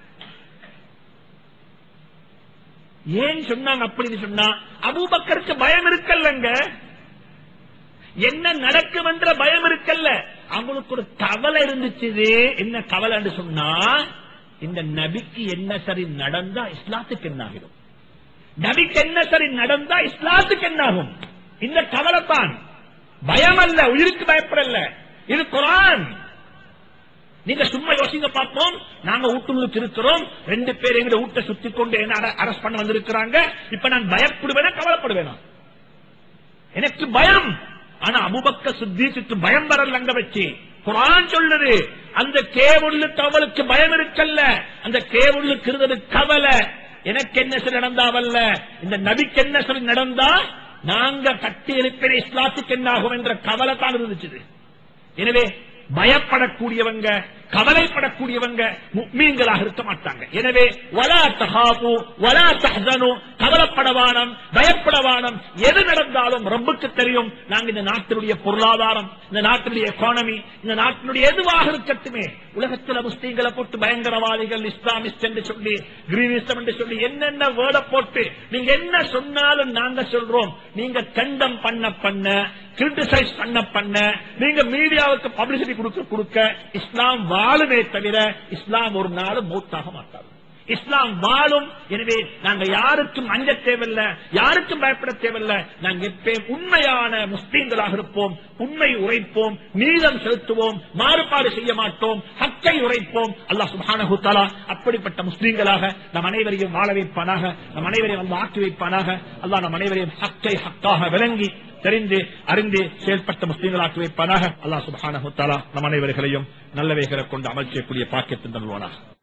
ஏன் சொன்னாங்க அப்படின்னு சொன்னா அபூபக்கருக்கு பயம் இருக்கல்லங்க என்ன நடக்கும் என்ற பயம் இருக்கல்ல அவங்களுக்கு ஒரு கவலை இருந்துச்சு என்ன கவலைன்னு சொன்னா இந்த நபிக்கு என்ன சரி நடந்தா இஸ்லாத்துக்கு என்ன ஆகிடும் நபிக்கு என்ன சரி நடந்தா இஸ்லாத்துக்கு என்ன ஆகும் இந்த கவலை தான் பயம் அல்ல உயிருக்கு பயப்படல இது குரான் நீங்க சும்மா யோசிங்க பார்ப்போம் நாங்க வீட்டுக்கு இருக்கிறோம் ரெண்டு பேர் எங்க வீட்டை சுத்தி கொண்டு என்ன அரெஸ்ட் பண்ண வந்திருக்கிறாங்க இப்ப நான் பயப்படுவேனா கவலைப்படுவேனா எனக்கு பயம் ஆனா அபுபக்க சுத்தீக்கு பயம் வரல அங்க வச்சு குரான் சொல்லுது அந்த கேவுள்ளுக்கு அவளுக்கு பயம் இருக்கல்ல அந்த கேவுள்ளுக்கு இருந்தது கவலை எனக்கு என்ன சரி நடந்தாவல்ல இந்த நபிக்கு என்ன சரி நடந்தா நாங்க கட்டி எழுப்பின இஸ்லாத்துக்கு என்ன ஆகும் என்ற கவலை தான் இருந்துச்சு எனவே பயப்படக்கூடியவங்க கவலைப்படக்கூடியவங்க மீன்களாக இருக்க மாட்டாங்க எனவே வலா தகாபு வலா தஹனு கவலைப்படவானம் பயப்படவானம் எது நடந்தாலும் ரப்புக்கு தெரியும் நாங்க இந்த நாட்டினுடைய பொருளாதாரம் இந்த நாட்டினுடைய எக்கானமி இந்த நாட்டினுடைய எதுவாக இருக்கட்டுமே உலகத்தில் முஸ்லீம்களை போட்டு பயங்கரவாதிகள் இஸ்லாமிஸ்ட் என்று சொல்லி கிரீனிஸ்டம் என்று சொல்லி என்னென்ன வேர்ட போட்டு நீங்க என்ன சொன்னாலும் நாங்க சொல்றோம் நீங்க கண்டம் பண்ண பண்ண கிரிட்டிசைஸ் பண்ண பண்ண நீங்க மீடியாவுக்கு பப்ளிசிட்டி கொடுக்க கொடுக்க இஸ்லாம் வாழுமே தவிர இஸ்லாம் ஒரு நாளும் மூத்தாக மாட்டாது இஸ்லாம் வாழும் எனவே நாங்க யாருக்கும் அஞ்ச தேவையில்ல யாருக்கும் பயப்பட தேவையில்ல நாங்க எப்பயும் உண்மையான முஸ்லீம்களாக இருப்போம் உண்மை உரைப்போம் நீதம் செலுத்துவோம் மாறுபாடு செய்ய மாட்டோம் ஹக்கை உரைப்போம் அல்லாஹ் சுப்ஹானஹு தஆலா அப்படிப்பட்ட முஸ்லீம்களாக நம் அனைவரையும் வாழ வைப்பானாக நம் அனைவரையும் அல்லாஹ் ஆக்கி வைப்பானாக அல்லாஹ் நம் அனைவரையும் ஹக்கை ஹக்காக விளங்கி தெரிந்து அறிந்து செயல்பட்ட முஸ்லீம்களாக்கி வைப்பானாக அல்லாஹ் சுப்ஹானஹு தஆலா நம் அனைவர்களையும் நல்லவைகளை கொண்டு அமல் செய்யக்கூடிய பாக்கியத்தின் தருவானாக